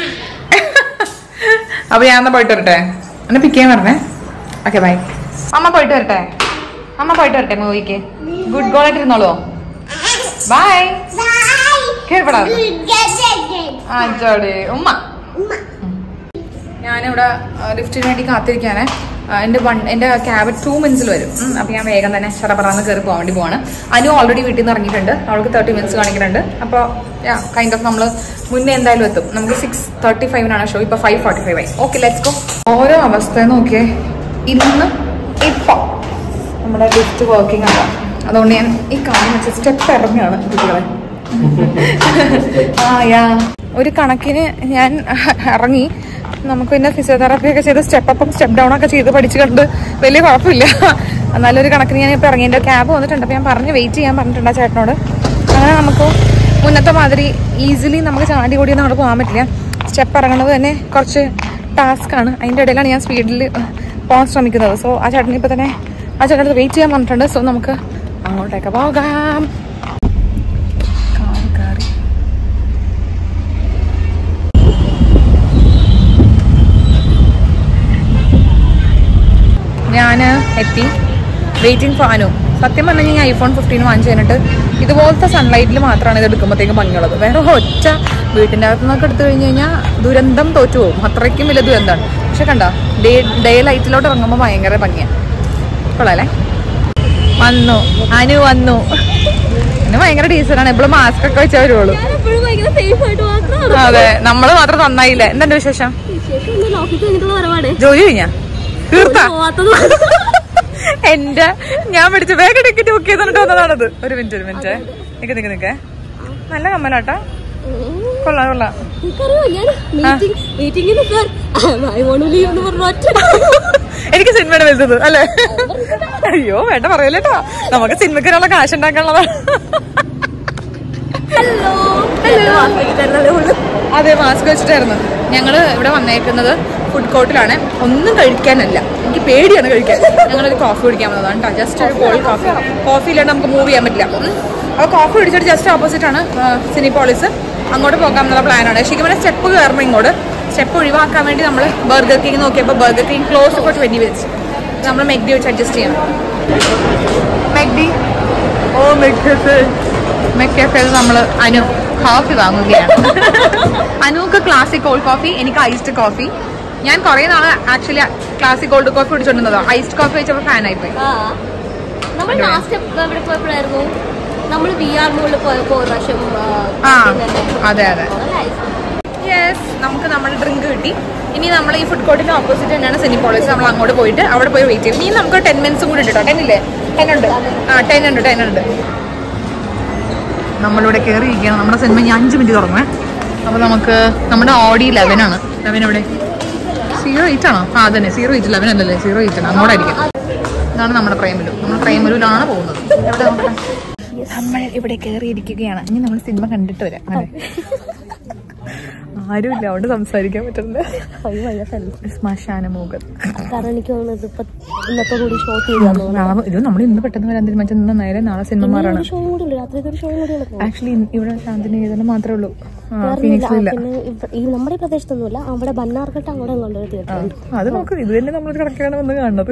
അപ്പൊ ഞാൻ എന്നാ പോയിട്ട് വരട്ടെ എന്നെ പിക്ക് ചെയ്യാൻ വരണേ ഓക്കെ ബൈ അമ്മ പോയിട്ട് വരട്ടെ അമ്മ പോയിട്ട് വരട്ടെ മൂവിക്ക് ഗുഡ് ഗോൾ ആയിട്ട് ഇരുന്നോളൂ ബൈ കേൾപ്പെടാ ആ ചോടി ഉമ്മ ഞാനിവിടെ ലിഫ്റ്റിന് വേണ്ടി കാത്തിരിക്കാണ് എൻ്റെ വൺ എൻ്റെ ക്യാബ് ടു മിനിറ്റ്സിൽ വരും ഉം, അപ്പൊ ഞാൻ വേഗം തന്നെ ചടപറാന്ന് കയറി പോകാൻ വേണ്ടി പോവാണ് അനു ഓൾറെഡി വീട്ടിൽ നിന്ന് ഇറങ്ങിയിട്ടുണ്ട് അവൾക്ക് തേർട്ടി മിനിറ്റ്സ് കാണിക്കുന്നുണ്ട് അപ്പോൾ കൈൻഡ് ഓഫ് നമ്മൾ മുന്നേ എന്തായാലും എത്തും നമുക്ക് സിക്സ് തേർട്ടി ഫൈവിനാണ് ഷോ ഇപ്പൊ ഫൈവ് ഫോർട്ടി ഫൈവ് ആയി ഓക്കെ ലെറ്റ്സ് ഗോ ഓരോ അവസ്ഥ നോക്കിയേ ഇന്ന് ഇപ്പൊ നമ്മുടെ ലിഫ്റ്റ് വർക്കിംഗ് ആണ് അതുകൊണ്ട് ഞാൻ ഈ കാര്യം വെച്ച് സ്റ്റെപ്പ് ഇറങ്ങിയാണ് കുട്ടികളെ ആ യാ ഒരു കണക്കിന് ഞാൻ ഇറങ്ങി നമുക്ക് പിന്നെ ഫിസിയോതെറാപ്പി ഒക്കെ ചെയ്ത് സ്റ്റെപ്പ് അപ്പും സ്റ്റെപ്പ് ഡൗൺ ഒക്കെ ചെയ്ത് പഠിച്ചു കണ്ട് വലിയ കുഴപ്പമില്ല എന്നാലും ഒരു കണക്കിന് ഞാൻ ഇപ്പൊ ഇറങ്ങി എൻ്റെ ക്യാബ് വന്നിട്ടുണ്ട് അപ്പൊ ഞാൻ പറഞ്ഞ് വെയിറ്റ് ചെയ്യാൻ പറഞ്ഞിട്ടുണ്ട് ആ ചേട്ടനോട് അങ്ങനെ നമുക്ക് മുന്നത്തെ മാതിരി ഈസിലി നമുക്ക് ചാടി കൂടി ഒന്നും അവിടെ പോകാൻ പറ്റില്ല സ്റ്റെപ്പ് ഇറങ്ങുന്നത് തന്നെ കുറച്ച് ടാസ്ക് ആണ് അതിൻ്റെ ഇടയിലാണ് ഞാൻ സ്പീഡിൽ പോകാൻ ശ്രമിക്കുന്നത് സോ ആ ചേട്ടൻ ഇപ്പൊ തന്നെ ആ ചേട്ടനടുത്ത് വെയിറ്റ് ചെയ്യാൻ പറഞ്ഞിട്ടുണ്ട് സോ നമുക്ക് അങ്ങോട്ടേക്ക് പോകാം കാറ് കയറി ഞാൻ എത്തി വെയിറ്റിംഗ് ഫോർ അനു സത്യം പറഞ്ഞു കഴിഞ്ഞാൽ ഐഫോൺ ഫിഫ്റ്റീൻ വാങ്ങിച്ചു കഴിഞ്ഞിട്ട് ഇതുപോലത്തെ സൺലൈറ്റിൽ മാത്രമാണ് ഇത് എടുക്കുമ്പോഴത്തേക്കും ഭംഗിയുള്ളത് വേറെ ഒറ്റ വീട്ടിൻ്റെ അകത്തു നിന്നൊക്കെ എടുത്തു കഴിഞ്ഞ് കഴിഞ്ഞാൽ ദുരന്തം തോറ്റു പോകും അത്രയ്ക്കും വലിയ ദുരന്തമാണ് പക്ഷെ കണ്ടോ ഡേ ഡേ ലൈറ്റിലോട്ട് ഇറങ്ങുമ്പോൾ ഭയങ്കര ഭംഗിയാണ് കൊള്ളാല്ലേ വന്നു അനു വന്നു പിന്നെ ഭയങ്കര ടീച്ചറാണ് എപ്പോഴും മാസ്ക് ഒക്കെ വെച്ചേ വരുള്ളൂ ഞാനെപ്പോഴും ഭയങ്കര സേഫ് ആയിട്ട് മാത്രമാണ് അതെ നമ്മള് മാത്രം നന്നായില്ല എന്തെന്റെ വിശേഷം വിശേഷം ഒന്നും ഓഫീസ് കഴിഞ്ഞിട്ടുള്ള വരവാണ് ജോലി കഴിഞ്ഞാ തീർത്താ പോവാത്തത് എന്റെ ഞാൻ പിടിച്ച വേഗം ടിക്കറ്റ് ബുക്ക് ചെയ്തിട്ട് വന്നതാണത് ഒരു മിനിറ്റ് ഒരു മിനിറ്റ് നിക്ക് നിക്ക് നിക്കേ നല്ല കമ്മലാട്ടാ കൊള്ളാം കൊള്ളാം എനിക്കറിയോ ഞാൻ മീറ്റിംഗ് മീറ്റിംഗിന് സാർ ഐ വോണ്ട് ലീവ് എന്ന് പറഞ്ഞു ഒറ്റ എനിക്ക് സിനിമയുടെ വലുത് അല്ലേ അയ്യോ വേണ്ട പറയല്ലേട്ടോ നമുക്ക് സിനിമക്കിനുള്ള കാശ് ഉണ്ടാക്കാനുള്ളതാണ് ഹലോ ഹലോ അതെ മാസ്ക് വെച്ചിട്ടായിരുന്നു ഞങ്ങള് ഇവിടെ വന്നേക്കുന്നത് ഫുഡ് കോർട്ടിലാണ് ഒന്നും കഴിക്കാനല്ല എനിക്ക് പേടിയാണ് കഴിക്കാൻ ഞങ്ങളൊരു കോഫി കുടിക്കാൻ വന്നതാണ് കേട്ടോ ജസ്റ്റ് ഒരു കോൾഡ് കോഫി കോഫി ഇല്ലാണ്ട് നമുക്ക് മൂവ് ചെയ്യാൻ പറ്റില്ല ഉം. അപ്പോൾ കോഫി കുടിച്ചിട്ട് ജസ്റ്റ് ഓപ്പോസിറ്റ് ആണ് സിനി പോളിസ് അങ്ങോട്ട് പോകാം എന്നുള്ള പ്ലാനാണ് ശരിക്കും പറഞ്ഞാൽ സ്റ്റെപ്പ് കയറണം ഇങ്ങോട്ട് സ്റ്റെപ്പ് ഒഴിവാക്കാൻ വേണ്ടി നമ്മൾ ബർഗർ കിങ് നോക്കിയപ്പോൾ Burger King close four twenty minutes നമ്മൾ മെഗ്ഡി വെച്ച് അഡ്ജസ്റ്റ് ചെയ്യണം മെഗ്ഡി ഓ മെഗ് മെക്കഫേൽ നമ്മൾ അനു കോഫി വാങ്ങുകയാണ് അനുക്ക് ക്ലാസിക് കോൾഡ് കോഫി എനിക്ക് ഐസ്ഡ് കോഫി ഞാൻ കുറെ നാള് ആക്ച്വലി ക്ലാസിക് കോൾഡ് കോഫി കുടിച്ചോണ്ടിരുന്നതാ ഐസ്ഡ് കോഫി വെച്ചപ്പോൾ ഫാനായി പോയി ആ നമ്മൾ ലാസ്റ്റ് എവിടെ പോയപ്പോഴായിരുന്നു നമ്മൾ വി ആർ മോളിൽ പോയപ്പോ ഒരു പ്രാവശ്യം ആ അതെ അതെ യെസ് നമുക്ക് നമ്മുടെ ഡ്രിങ്ക് കിട്ടി ഇനി നമ്മൾ ഈ ഫുഡ് കോർട്ടിന്റെ ഓപ്പോസിറ്റ് തന്നെയാണ് സിനി പോളിസ് നമ്മൾ അങ്ങോട്ട് പോയിട്ട് അവിടെ പോയി വെയിറ്റ് ചെയ്യും ഇനി നമുക്ക് ടെൻ മിനിറ്റ്സും കൂടി ഉണ്ട് കേട്ടോ ടെൻ ഇല്ലേ ടെൻ ഉണ്ട് ആ ടെൻ ഉണ്ട് ടെൻ ഉണ്ട് നമ്മളിവിടെ കയറിയിരിക്കുകയാണ് നമ്മുടെ സിനിമ ഇനി അഞ്ച് മിനിറ്റ് തുടങ്ങുമേ അപ്പോൾ നമുക്ക് നമ്മുടെ ഓഡി ലെവൻ ആണ് ലെവൻ എവിടെ സീറോ എയ്റ്റ് ആണോ ആ അതന്നെ സീറോ എയ്റ്റ് ലെവൻ അല്ലല്ലേ സീറോ എയ്റ്റ് ആണ് അങ്ങോട്ടായിരിക്കും ഇതാണ് നമ്മുടെ പ്രേമലു നമ്മൾ പ്രേമലുവിലാണ് പോകുന്നത് എവിടെ നോക്കട്ടെ നമ്മൾ ഇവിടെ കയറിയിരിക്കുകയാണ് ഇനി നമ്മൾ സിനിമ കണ്ടിട്ട് വരാം അല്ലേ ആരുമില്ല അതുകൊണ്ട് സംസാരിക്കാൻ പറ്റുന്നില്ല ശ്മശാന മൂകൻ കാരണം എനിക്ക് തോന്നുന്നത് ഇപ്പൊ ഇന്നത്തെ കൂടി ഷോ ചെയ്തു നാളെ ഇത് നമ്മൾ ഇന്ന് പെട്ടെന്ന് വരാൻ തീരുമാനിച്ച ഇന്ന് നേരെ നാളെ സിനിമ മാറാണ് ഷോ കൂടി ഉണ്ട് രാത്രി ഒരു ഷോ കൂടി ഉണ്ട് ആക്ച്വലി ഇവിടെ ശാന്തിനികേതനം മാത്രമേ ഉള്ളൂ ആ, വേറെ ഫീനിക്സിലില്ല പിന്നെ ഇവ- ഈ നമ്മുടെ പ്രദേശത്തൊന്നുമില്ല അവിടെ ബന്നാർഘട്ട അങ്ങോട്ട് അങ്ങോട്ട് ഒരു തിയേറ്റർ ഉണ്ട് അത് നമുക്ക് ഇത് തന്നെ നമ്മൾ കിടക്കാണ് വന്ന് കാണുന്നത്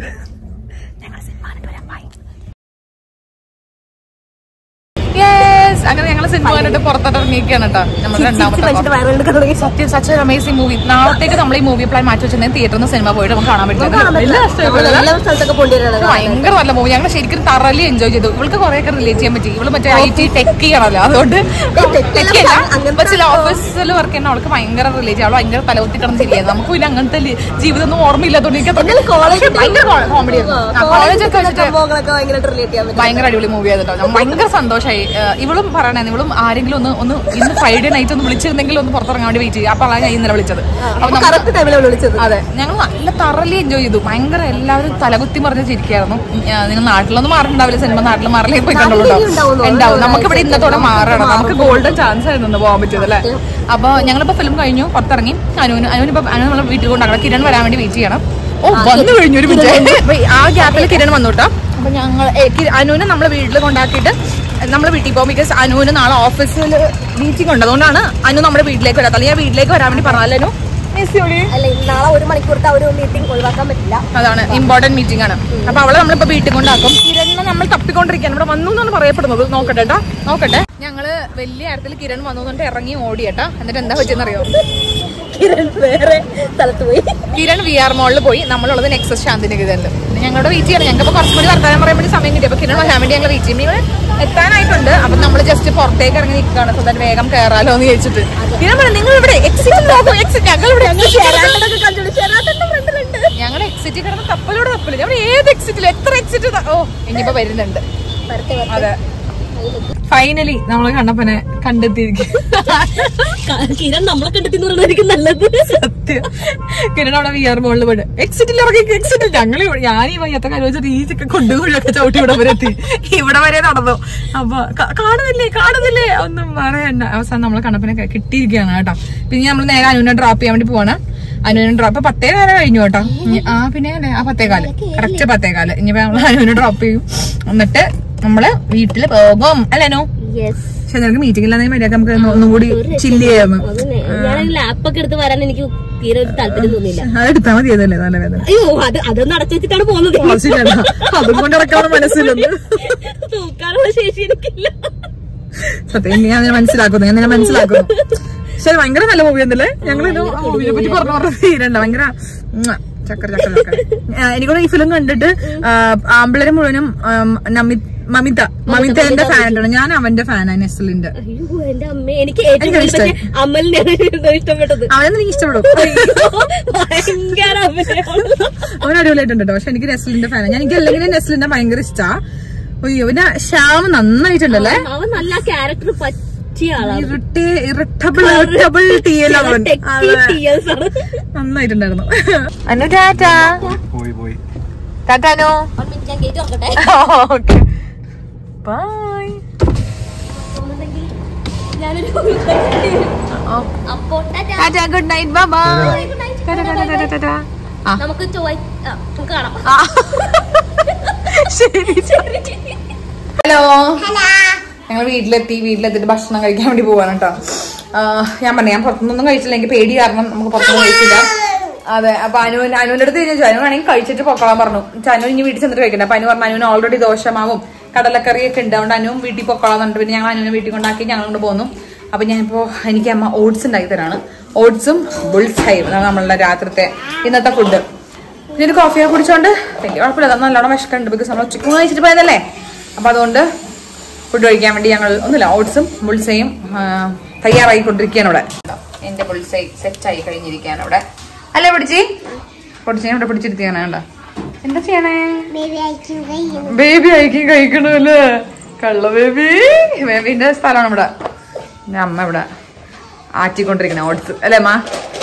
Yes! അങ്ങനെ ഞങ്ങൾ സിനിമ കണ്ടിട്ട് പുറത്തോട്ട് ഇറങ്ങിയിരിക്കുകയാണ് കേട്ടോ നമ്മൾ രണ്ടാമത്തെ വെച്ചിട്ട് വയറുകൊണ്ട് തുടങ്ങി സത്യം സച്ച് ഒരു അമേസിംഗ് മൂവി നാളത്തേക്ക് നമ്മൾ ഈ മൂവി പ്ലാൻ മാറ്റി വെച്ചിട്ടുണ്ടെങ്കിൽ തിയേറ്ററിൽ നിന്ന് സിനിമ പോയിട്ട് നമുക്ക് കാണാൻ പറ്റില്ല എല്ലാ ഇഷ്ടപ്പെട്ടു. എല്ലാ സ്ഥലത്തൊക്കെ പോണ്ടിയാണ് ഭയങ്കര നല്ല മൂവി ഞങ്ങൾ ശരിക്കും തറലി എൻജോയ് ചെയ്തു ഇവൾക്ക് കുറെ ഒക്കെ റിലേറ്റ് ചെയ്യാൻ പറ്റി ഇവള് മറ്റേ ഐ ടി ടെക്കി ആണല്ലോ അതുകൊണ്ട് അങ്ങനത്തെ ചില ഓഫീസിൽ വർക്ക് ചെയ്യുന്ന അവൾക്ക് ഭയങ്കര റിലേറ്റ് ചെയ്യും അവൾ ഭയങ്കര തലകുത്തി കിടന്ന് തിരിയായിരുന്നു നമുക്ക് പിന്നെ അങ്ങനത്തെ ലി- ജീവിതം ഒന്നും ഓർമ്മയില്ലാത്തതുകൊണ്ട് എനിക്ക് അതൊക്കെ കോളേജ് ഭയങ്കര കോമഡി കോളേജ് ഒക്കെ വെച്ചിട്ട് സംഭവങ്ങളൊക്കെ ഭയങ്കര റിലേറ്റ് ചെയ്യാൻ പറ്റും ഭയങ്കര അടിപൊളി മൂവി ആയിരുന്നു കേട്ടോ ഭയങ്കര സന്തോഷമായി ഇവളും പറയണേ നിങ്ങളും ആരെങ്കിലും ഒന്ന് ഒന്ന് ഇന്ന് ഫ്രൈഡേ നൈറ്റ് ഒന്ന് വിളിച്ചിരുന്നെങ്കിൽ ഒന്ന് പുറത്തിറങ്ങാൻ വേണ്ടി വെയിറ്റ് ചെയ്യും അപ്പോൾ അതാണ് ഞാൻ ഇന്നലെ വിളിച്ചത് അപ്പൊ നമ്മൾ- കറക്റ്റ് ടൈമിലാണ് വിളിച്ചത് അതെ ഞങ്ങൾ നല്ല തറലി എൻജോയ് ചെയ്തു ഭയങ്കര എല്ലാവരും തലകുത്തി മറിഞ്ഞ് ചിരിക്കായിരുന്നു ഞാൻ- നിങ്ങൾ നാട്ടിലൊന്നും മാറുണ്ടാവില്ല സിനിമ നാട്ടിൽ മാറില്ലേ പോയി കണ്ടോളൂ കേട്ടോ. ഉണ്ടാവുന്നു. ഉണ്ടാവും നമുക്ക് ഇവിടെ ഇന്നത്തോടെ മാറണം നമുക്ക് ഗോൾഡൻ ചാൻസ് ആയിരുന്നു ഇന്ന് പോകാൻ പറ്റിയത് അല്ലേ അപ്പൊ ഞങ്ങളിപ്പോ ഫിലിം കഴിഞ്ഞു പുറത്തിറങ്ങി അനുവിന് അനുവിന് ഇപ്പൊ അനു നമ്മളെ വീട്ടിൽ കൊണ്ടാക്കണം കിരൺ വരാൻ വേണ്ടി വെയിറ്റ് ചെയ്യണം ഓ വന്നു കഴിഞ്ഞു ഒരു മിനിറ്റ് ആ ഗ്യാപ്പിൽ കിരൺ വന്നു കേട്ടോ അപ്പൊ ഞങ്ങൾ ഏ, കി- അനുവിനെ നമ്മളെ വീട്ടിൽ കൊണ്ടാക്കിയിട്ട് നമ്മളെ വീട്ടിൽ പോകും ബിക്കോസ് അനുവിന് നാളെ ഓഫീസിൽ മീറ്റിംഗ് ഉണ്ട് അതുകൊണ്ടാണ് അനു നമ്മുടെ വീട്ടിലേക്ക് വരാത്ത അല്ലെങ്കിൽ ഞാൻ വീട്ടിലേക്ക് വരാൻ വേണ്ടി പറഞ്ഞാലോ മിസ് യോളി അല്ല നാളെ ഒരു മണിക്കൂറത്തെ ആ ഒരു മീറ്റിംഗ് ഒഴിവാക്കാൻ പറ്റില്ല അതാണ് ഇമ്പോർട്ടന്റ് മീറ്റിംഗ് ആണ് അപ്പൊ അവളെ നമ്മളിപ്പോ വീട്ടിൽ കൊണ്ടാക്കും കിരണിനെ നമ്മൾ തപ്പിക്കൊണ്ടിരിക്കുകയാണ് ഇവിടെ വന്നു എന്നാണ് പറയപ്പെടുന്നത് നോക്കട്ടെ കേട്ടോ നോക്കട്ടെ ഞങ്ങള് വലിയ കാര്യത്തിൽ കിരൺ വന്നു എന്നിട്ട് ഇറങ്ങി ഓടിയട്ടാ എന്നിട്ട് എന്താ പറ്റിയെന്നറിയോ കിരൺ വേറെ സ്ഥലത്ത് പോയി കിരൺ വി ആർ മോളിൽ പോയി നമ്മളുള്ളത് നെക്സസ് ശാന്തിനികേതനിൽ പിന്നെ ഞങ്ങളുടെ വെയിറ്റ് ചെയ്യണം ഞങ്ങൾക്ക് ഇപ്പോൾ കുറച്ചും കൂടി വർത്തമാനം പറയാൻ വേണ്ടി സമയം കിട്ടി അപ്പൊ കിരൺ വരാൻ വേണ്ടി ഞങ്ങൾ വെയിറ്റ് ചെയ്യും നിങ്ങൾ എത്താനായിട്ടുണ്ട് അപ്പൊ നമ്മൾ ജസ്റ്റ് പുറത്തേക്ക് ഇറങ്ങി നിൽക്കുകയാണ് സോ ദാറ്റ് വേഗം കയറാലോ എന്ന് ചോദിച്ചിട്ട് കിരൺ പറഞ്ഞു നിങ്ങൾ ഇവിടെ എക്സിറ്റ് നോക്കും എക്സിറ്റ് ഞങ്ങൾ ഇവിടെ ഞങ്ങൾ എക്സിറ്റ് കിടന്ന് തപ്പലോട് തപ്പല് അവിടെ ഏത് എക്സിറ്റിൽ എത്ര എക്സിറ്റ് ഓ ഇനിയിപ്പോ വരുന്നുണ്ട് വരട്ടെ അതെ ഫൈനലി നമ്മൾ കണ്ണപ്പനെ കണ്ടെത്തിയിരിക്കും വരട്ടെ കിരൺ നമ്മളെ കണ്ടെത്തിന്ന് പറയുന്നതായിരിക്കും നല്ലത് സത്യം കിരൺ അവിടെ വി ആർ മോളിൽ പോയിട്ട് എക്സിറ്റിൽ ഇറങ്ങി എക്സിറ്റിൽ ഞങ്ങൾ ഞാൻ ഈ വയ്യാത്ത കാര്യം വെച്ചിട്ട് ഈ ചിക്കൻ കൊണ്ടുപോയൊക്കെ ചവിട്ടി ഇവിടെ വരെ എത്തി ഇവിടെ വരെ നടന്നു അപ്പൊ ക- കാണുന്നില്ലേ കാണുന്നില്ലേ ഒന്നും പറയണ്ട അവസാനം നമ്മളെ കണ്ണപ്പനെ ക- കിട്ടിയിരിക്കുകയാണ് കേട്ടോ പിന്നെ നമ്മൾ നേരെ അനുവിനെ ഡ്രോപ്പ് ചെയ്യാൻ വേണ്ടി പോവാണ് അനുവിനെ ഡ്രോപ്പ് പത്തേ കാലം കഴിഞ്ഞു കേട്ടോ ഇനി- ആ പിന്നെ അല്ലേ ആ പത്തേകാല് കറക്റ്റ് പത്തേകാല് ഇനിയിപ്പോ നമ്മൾ അനുവിനെ ഡ്രോപ്പ് ചെയ്യും എന്നിട്ട് നമ്മള് വീട്ടില് പോകും അല്ലേനോ യെസ് പക്ഷെ നിനക്ക് മീറ്റിംഗ് ഇല്ലാതെ മര്യാദ നമുക്ക് ഒന്നും കൂടി ചില്ല് ചെയ്യാന്ന് ഞാൻ ലാപ്പൊക്കെ എടുത്ത് വരാൻ എനിക്ക് തീരെ ഒരു താല്പര്യം തോന്നിയില്ല അതെടുത്താ മതിയതല്ലേ നല്ല വേദന അയ്യോ അത് അതൊന്നും അടച്ചു വെച്ചിട്ടാണ് പോകുന്നത് ആവശ്യമില്ല അതും കൊണ്ട് ഇറക്കാൻ മനസ്സിലെന്ന് തൂക്കാനുള്ള ശേഷി എനിക്കില്ല സത്യം ഞാൻ അതിനെ മനസ്സിലാക്കുന്നു ഞാൻ നിന്നെ മനസ്സിലാക്കുന്നു ശരി ഭയങ്കര നല്ല മൂവി എന്നല്ലേ ഞങ്ങൾ മൂവിനെ പറ്റി പറഞ്ഞു പറഞ്ഞ തീരണ്ട ഭയങ്കര ഉമ്മ, ചക്കര ചക്കര ചക്കര ആ, എനിക്കൊന്ന് ഈ ഫിലിം കണ്ടിട്ട് ആ, ആമ്പിളരെ മുഴുവനും ആം, നമി- മമിത മമിതന്റെ ഫാനാണ് ഞാൻ അവന്റെ ഫാനാണ് നെസ്ലിന്റെ അയ്യോ എന്റെ അമ്മ എനിക്ക് ഏറ്റവും എനിക്ക് കൂടുതൽ പക്ഷേ അമലിനെയാണ് ഇഷ്ടപ്പെട്ടത് അവനെ എനിക്ക് ഇഷ്ടപ്പെടും ഭയങ്കര അഭിനയമാണ്. അവൻ അടിപൊളിയായിട്ടുണ്ട് കേട്ടോ പക്ഷെ എനിക്ക് നെസ്ലിന്റെ ഫാനാണ് ഞാൻ എനിക്ക് അല്ലെങ്കിൽ നെസ്ലിന്റെ ഭയങ്കര ഇഷ്ടാ അയ്യോ പിന്നെ ശ്യാം നന്നായിട്ടുണ്ടല്ലേ അവൻ നല്ല ക്യാരക്ടർ പറ്റിയ ആളാണ് ഇറിട്ടി ഇറിറ്റബിൾ ഇറിറ്റബിൾ ടി എൽ അവൻ Detective അതെ. TS ആണ്. നന്നായിട്ടുണ്ടായിരുന്നു അനു ടാറ്റ പോയി പോയി ടാറ്റ അനു ഒരു minute ഞാൻ gate തുറക്കട്ടെ. ഓക്കെ ബൈ തോന്നുന്നുണ്ടെങ്കിൽ ഞാനൊരു അപ്പോ tata. Tata good night bye bye Good night. Tata tata tata tata ആ നമുക്ക് ചൊവ്വായി ആ, നമുക്ക് കാണാം ആ. ശരി ഹലോ ഞങ്ങൾ വീട്ടിലെത്തി വീട്ടിലെത്തിയിട്ട് ഭക്ഷണം കഴിക്കാൻ വേണ്ടി പോവാണ് കേട്ടോ ഞാൻ പറഞ്ഞു ഞാൻ പുറത്തുനിന്നൊന്നും കഴിച്ചില്ല എനിക്ക് പേടി കാരണം നമുക്ക് പുറത്തുനിന്ന് കഴിച്ചില്ല അതെ അപ്പൊ അനു അനുവിന്റെ അടുത്ത് ചോദിച്ചു അനു വേണമെങ്കിൽ കഴിച്ചിട്ട് പൊക്കോളാൻ പറഞ്ഞു പക്ഷെ അനു ഇനി വീട്ടിൽ ചെന്നിട്ട് കഴിക്കണ്ട അപ്പൊ അനു പറഞ്ഞു അനുവിന് ഓൾറെഡി ദോശമാവും കടലക്കറിയൊക്കെ ഉണ്ട് അതുകൊണ്ട് അനുവും വീട്ടിൽ പൊക്കോളാൻ പറഞ്ഞിട്ട് പിന്നെ ഞങ്ങൾ അനുവിനെ വീട്ടിൽ കൊണ്ടാക്കി ഞങ്ങൾ കൊണ്ട് പോന്നു അപ്പൊ ഞാനിപ്പോ എനിക്ക് അമ്മ ഓട്സ് ഉണ്ടാക്കി തരാണ് ഓട്സും ബുൾസൈയും അതാണ് നമ്മളുടെ രാത്രിത്തെ ഇന്നത്തെ ഫുഡ് പിന്നെ ഒരു കോഫിയൊക്കെ കുടിച്ചോണ്ട് വലിയ കുഴപ്പമില്ല അത് നല്ലോണം വിശക്കുന്നുണ്ട് ബിക്കോസ് നമ്മൾ ഉച്ചയ്ക്ക് കഴിച്ചിട്ട് പോയതല്ലേ അപ്പൊ അതുകൊണ്ട് ഫുഡ് കഴിക്കാൻ വേണ്ടി ഞങ്ങൾ ഒന്നുമില്ല ഓട്സും ബുൾസയും തയ്യാറായിക്കൊണ്ടിരിക്കുകയാണ് ഇവിടെ എന്റെ ബുൾസൈ സെറ്റ് ആയി കഴിഞ്ഞിരിക്കുകയാണ് ഇവിടെ അല്ലേ പിടിച്ചി പിടിച്ചി ഇവിടെ പിടിച്ചിരുത്തിയാണ് കണ്ട എന്താ ചെയ്യണേ ബേബി അയക്കും കഴിക്കണല്ലേ കള്ള ബേബി ബേബിന്റെ സ്ഥലമാണ് ഇവിടെ എന്റെ അമ്മ ഇവിടെ ആറ്റിക്കൊണ്ടിരിക്കണ ഓട്സ് അല്ലേ അമ്മ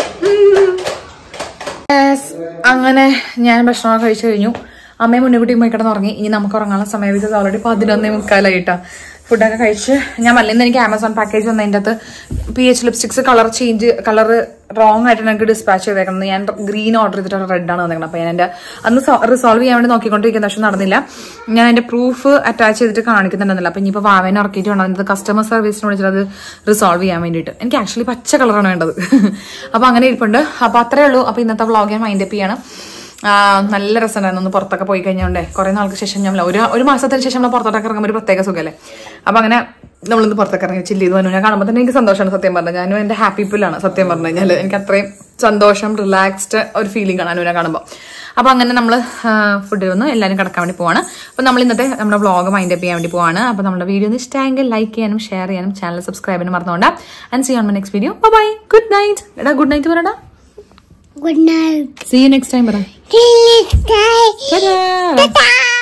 Yes. അങ്ങനെ ഞാൻ ഭക്ഷണം കഴിച്ചു കഴിഞ്ഞു അമ്മയും മുന്നുകുട്ടിയും പോയി കിടന്നുറങ്ങി ഇനി നമുക്ക് ഉറങ്ങാനുള്ള സമയം ബിക്കോസ് ഓൾറെഡി പതിനൊന്നേ മുക്കാലായിട്ടാ ഫുഡൊക്കെ കഴിച്ച് ഞാൻ വല്ലിന്ന് എനിക്ക് ആമസോൺ പാക്കേജ് വന്നതിൻ്റെ അകത്ത് P H lipsticks colour change colour wrong ആയിട്ട് എനിക്ക് ഡിസ്പാച്ച് ചെയ്തേക്കുന്നത് ഞാൻ ഗ്രീൻ ഓർഡർ ചെയ്തിട്ട് റെഡ് ആണ് വന്നേക്കുന്നത് അപ്പോൾ ഞാൻ എൻ്റെ അന്ന് റിസോൾവ് ചെയ്യാൻ വേണ്ടി നോക്കിക്കൊണ്ടിരിക്കുന്നത് പക്ഷെ നടന്നില്ല ഞാൻ എൻ്റെ പ്രൂഫ് അറ്റാച്ച് ചെയ്തിട്ട് കാണിക്കുന്നുണ്ടെന്നില്ല അപ്പോൾ ഇനിയിപ്പോൾ വാവേനെ ഇറക്കിയിട്ട് വേണം അതിൻ്റെ കസ്റ്റമർ സർവീസിന് വിളിച്ചിട്ട് അത് റിസോൾവ് ചെയ്യാൻ വേണ്ടിയിട്ട് എനിക്ക് ആക്ച്വലി പച്ച കളറാണ് വേണ്ടത് അപ്പോൾ അങ്ങനെ ഇരിപ്പുണ്ട് അപ്പോൾ അത്രേ ഉള്ളൂ അപ്പോൾ ഇന്നത്തെ വ്ളോഗ് ഞാൻ മൈൻഡ് അപ്പ് ചെയ്യണം ആ, നല്ല രസമുണ്ടായിരുന്നു ഒന്ന് പുറത്തൊക്കെ പോയി കഴിഞ്ഞോണ്ടേ കുറെ നാൾക്ക് ശേഷം ഞാൻ ഒരു ഒരു മാസത്തിന് ശേഷം നമ്മൾ പുറത്തോട്ടൊക്കെ ഇറങ്ങുമ്പോൾ ഒരു പ്രത്യേക സുഖമല്ലേ അപ്പൊ അങ്ങനെ നമ്മളൊന്ന് പുറത്തൊക്കെ ഇറങ്ങി ചില്ല് ചെയ്ത് വന്നു ഞാൻ കാണുമ്പോൾ തന്നെ എനിക്ക് സന്തോഷമാണ് സത്യം പറഞ്ഞത് ഞാനും എന്റെ ഹാപ്പി പില്ലാണ് സത്യം പറഞ്ഞു കഴിഞ്ഞാൽ എനിക്ക് അത്രയും സന്തോഷം റിലാക്സ്ഡ് ഒരു ഫീലിംഗ് ആണ് അനുവിനെ കാണുമ്പോൾ അപ്പൊ അങ്ങനെ നമ്മൾ ഫുഡ് വന്ന് എല്ലാവരും കിടക്കാൻ വേണ്ടി പോവാണ് അപ്പൊ നമ്മൾ ഇന്നത്തെ നമ്മുടെ വ്ളോഗ് മൈൻഡ് അപ്പ് ചെയ്യാൻ വേണ്ടി പോവാണ് അപ്പൊ നമ്മുടെ വീഡിയോ ഒന്ന് ഇഷ്ടമെങ്കിൽ ലൈക്ക് ചെയ്യാനും ഷെയർ ചെയ്യാനും ചാനൽ സബ്സ്ക്രൈബ് ചെയ്യാനും മറന്നുകൊണ്ട് and see on my next video bye good night എടാ ഗുഡ് നൈറ്റ് പറയടാ Good night. See you next time പറ Till next time. Ta-da! Ta-ta.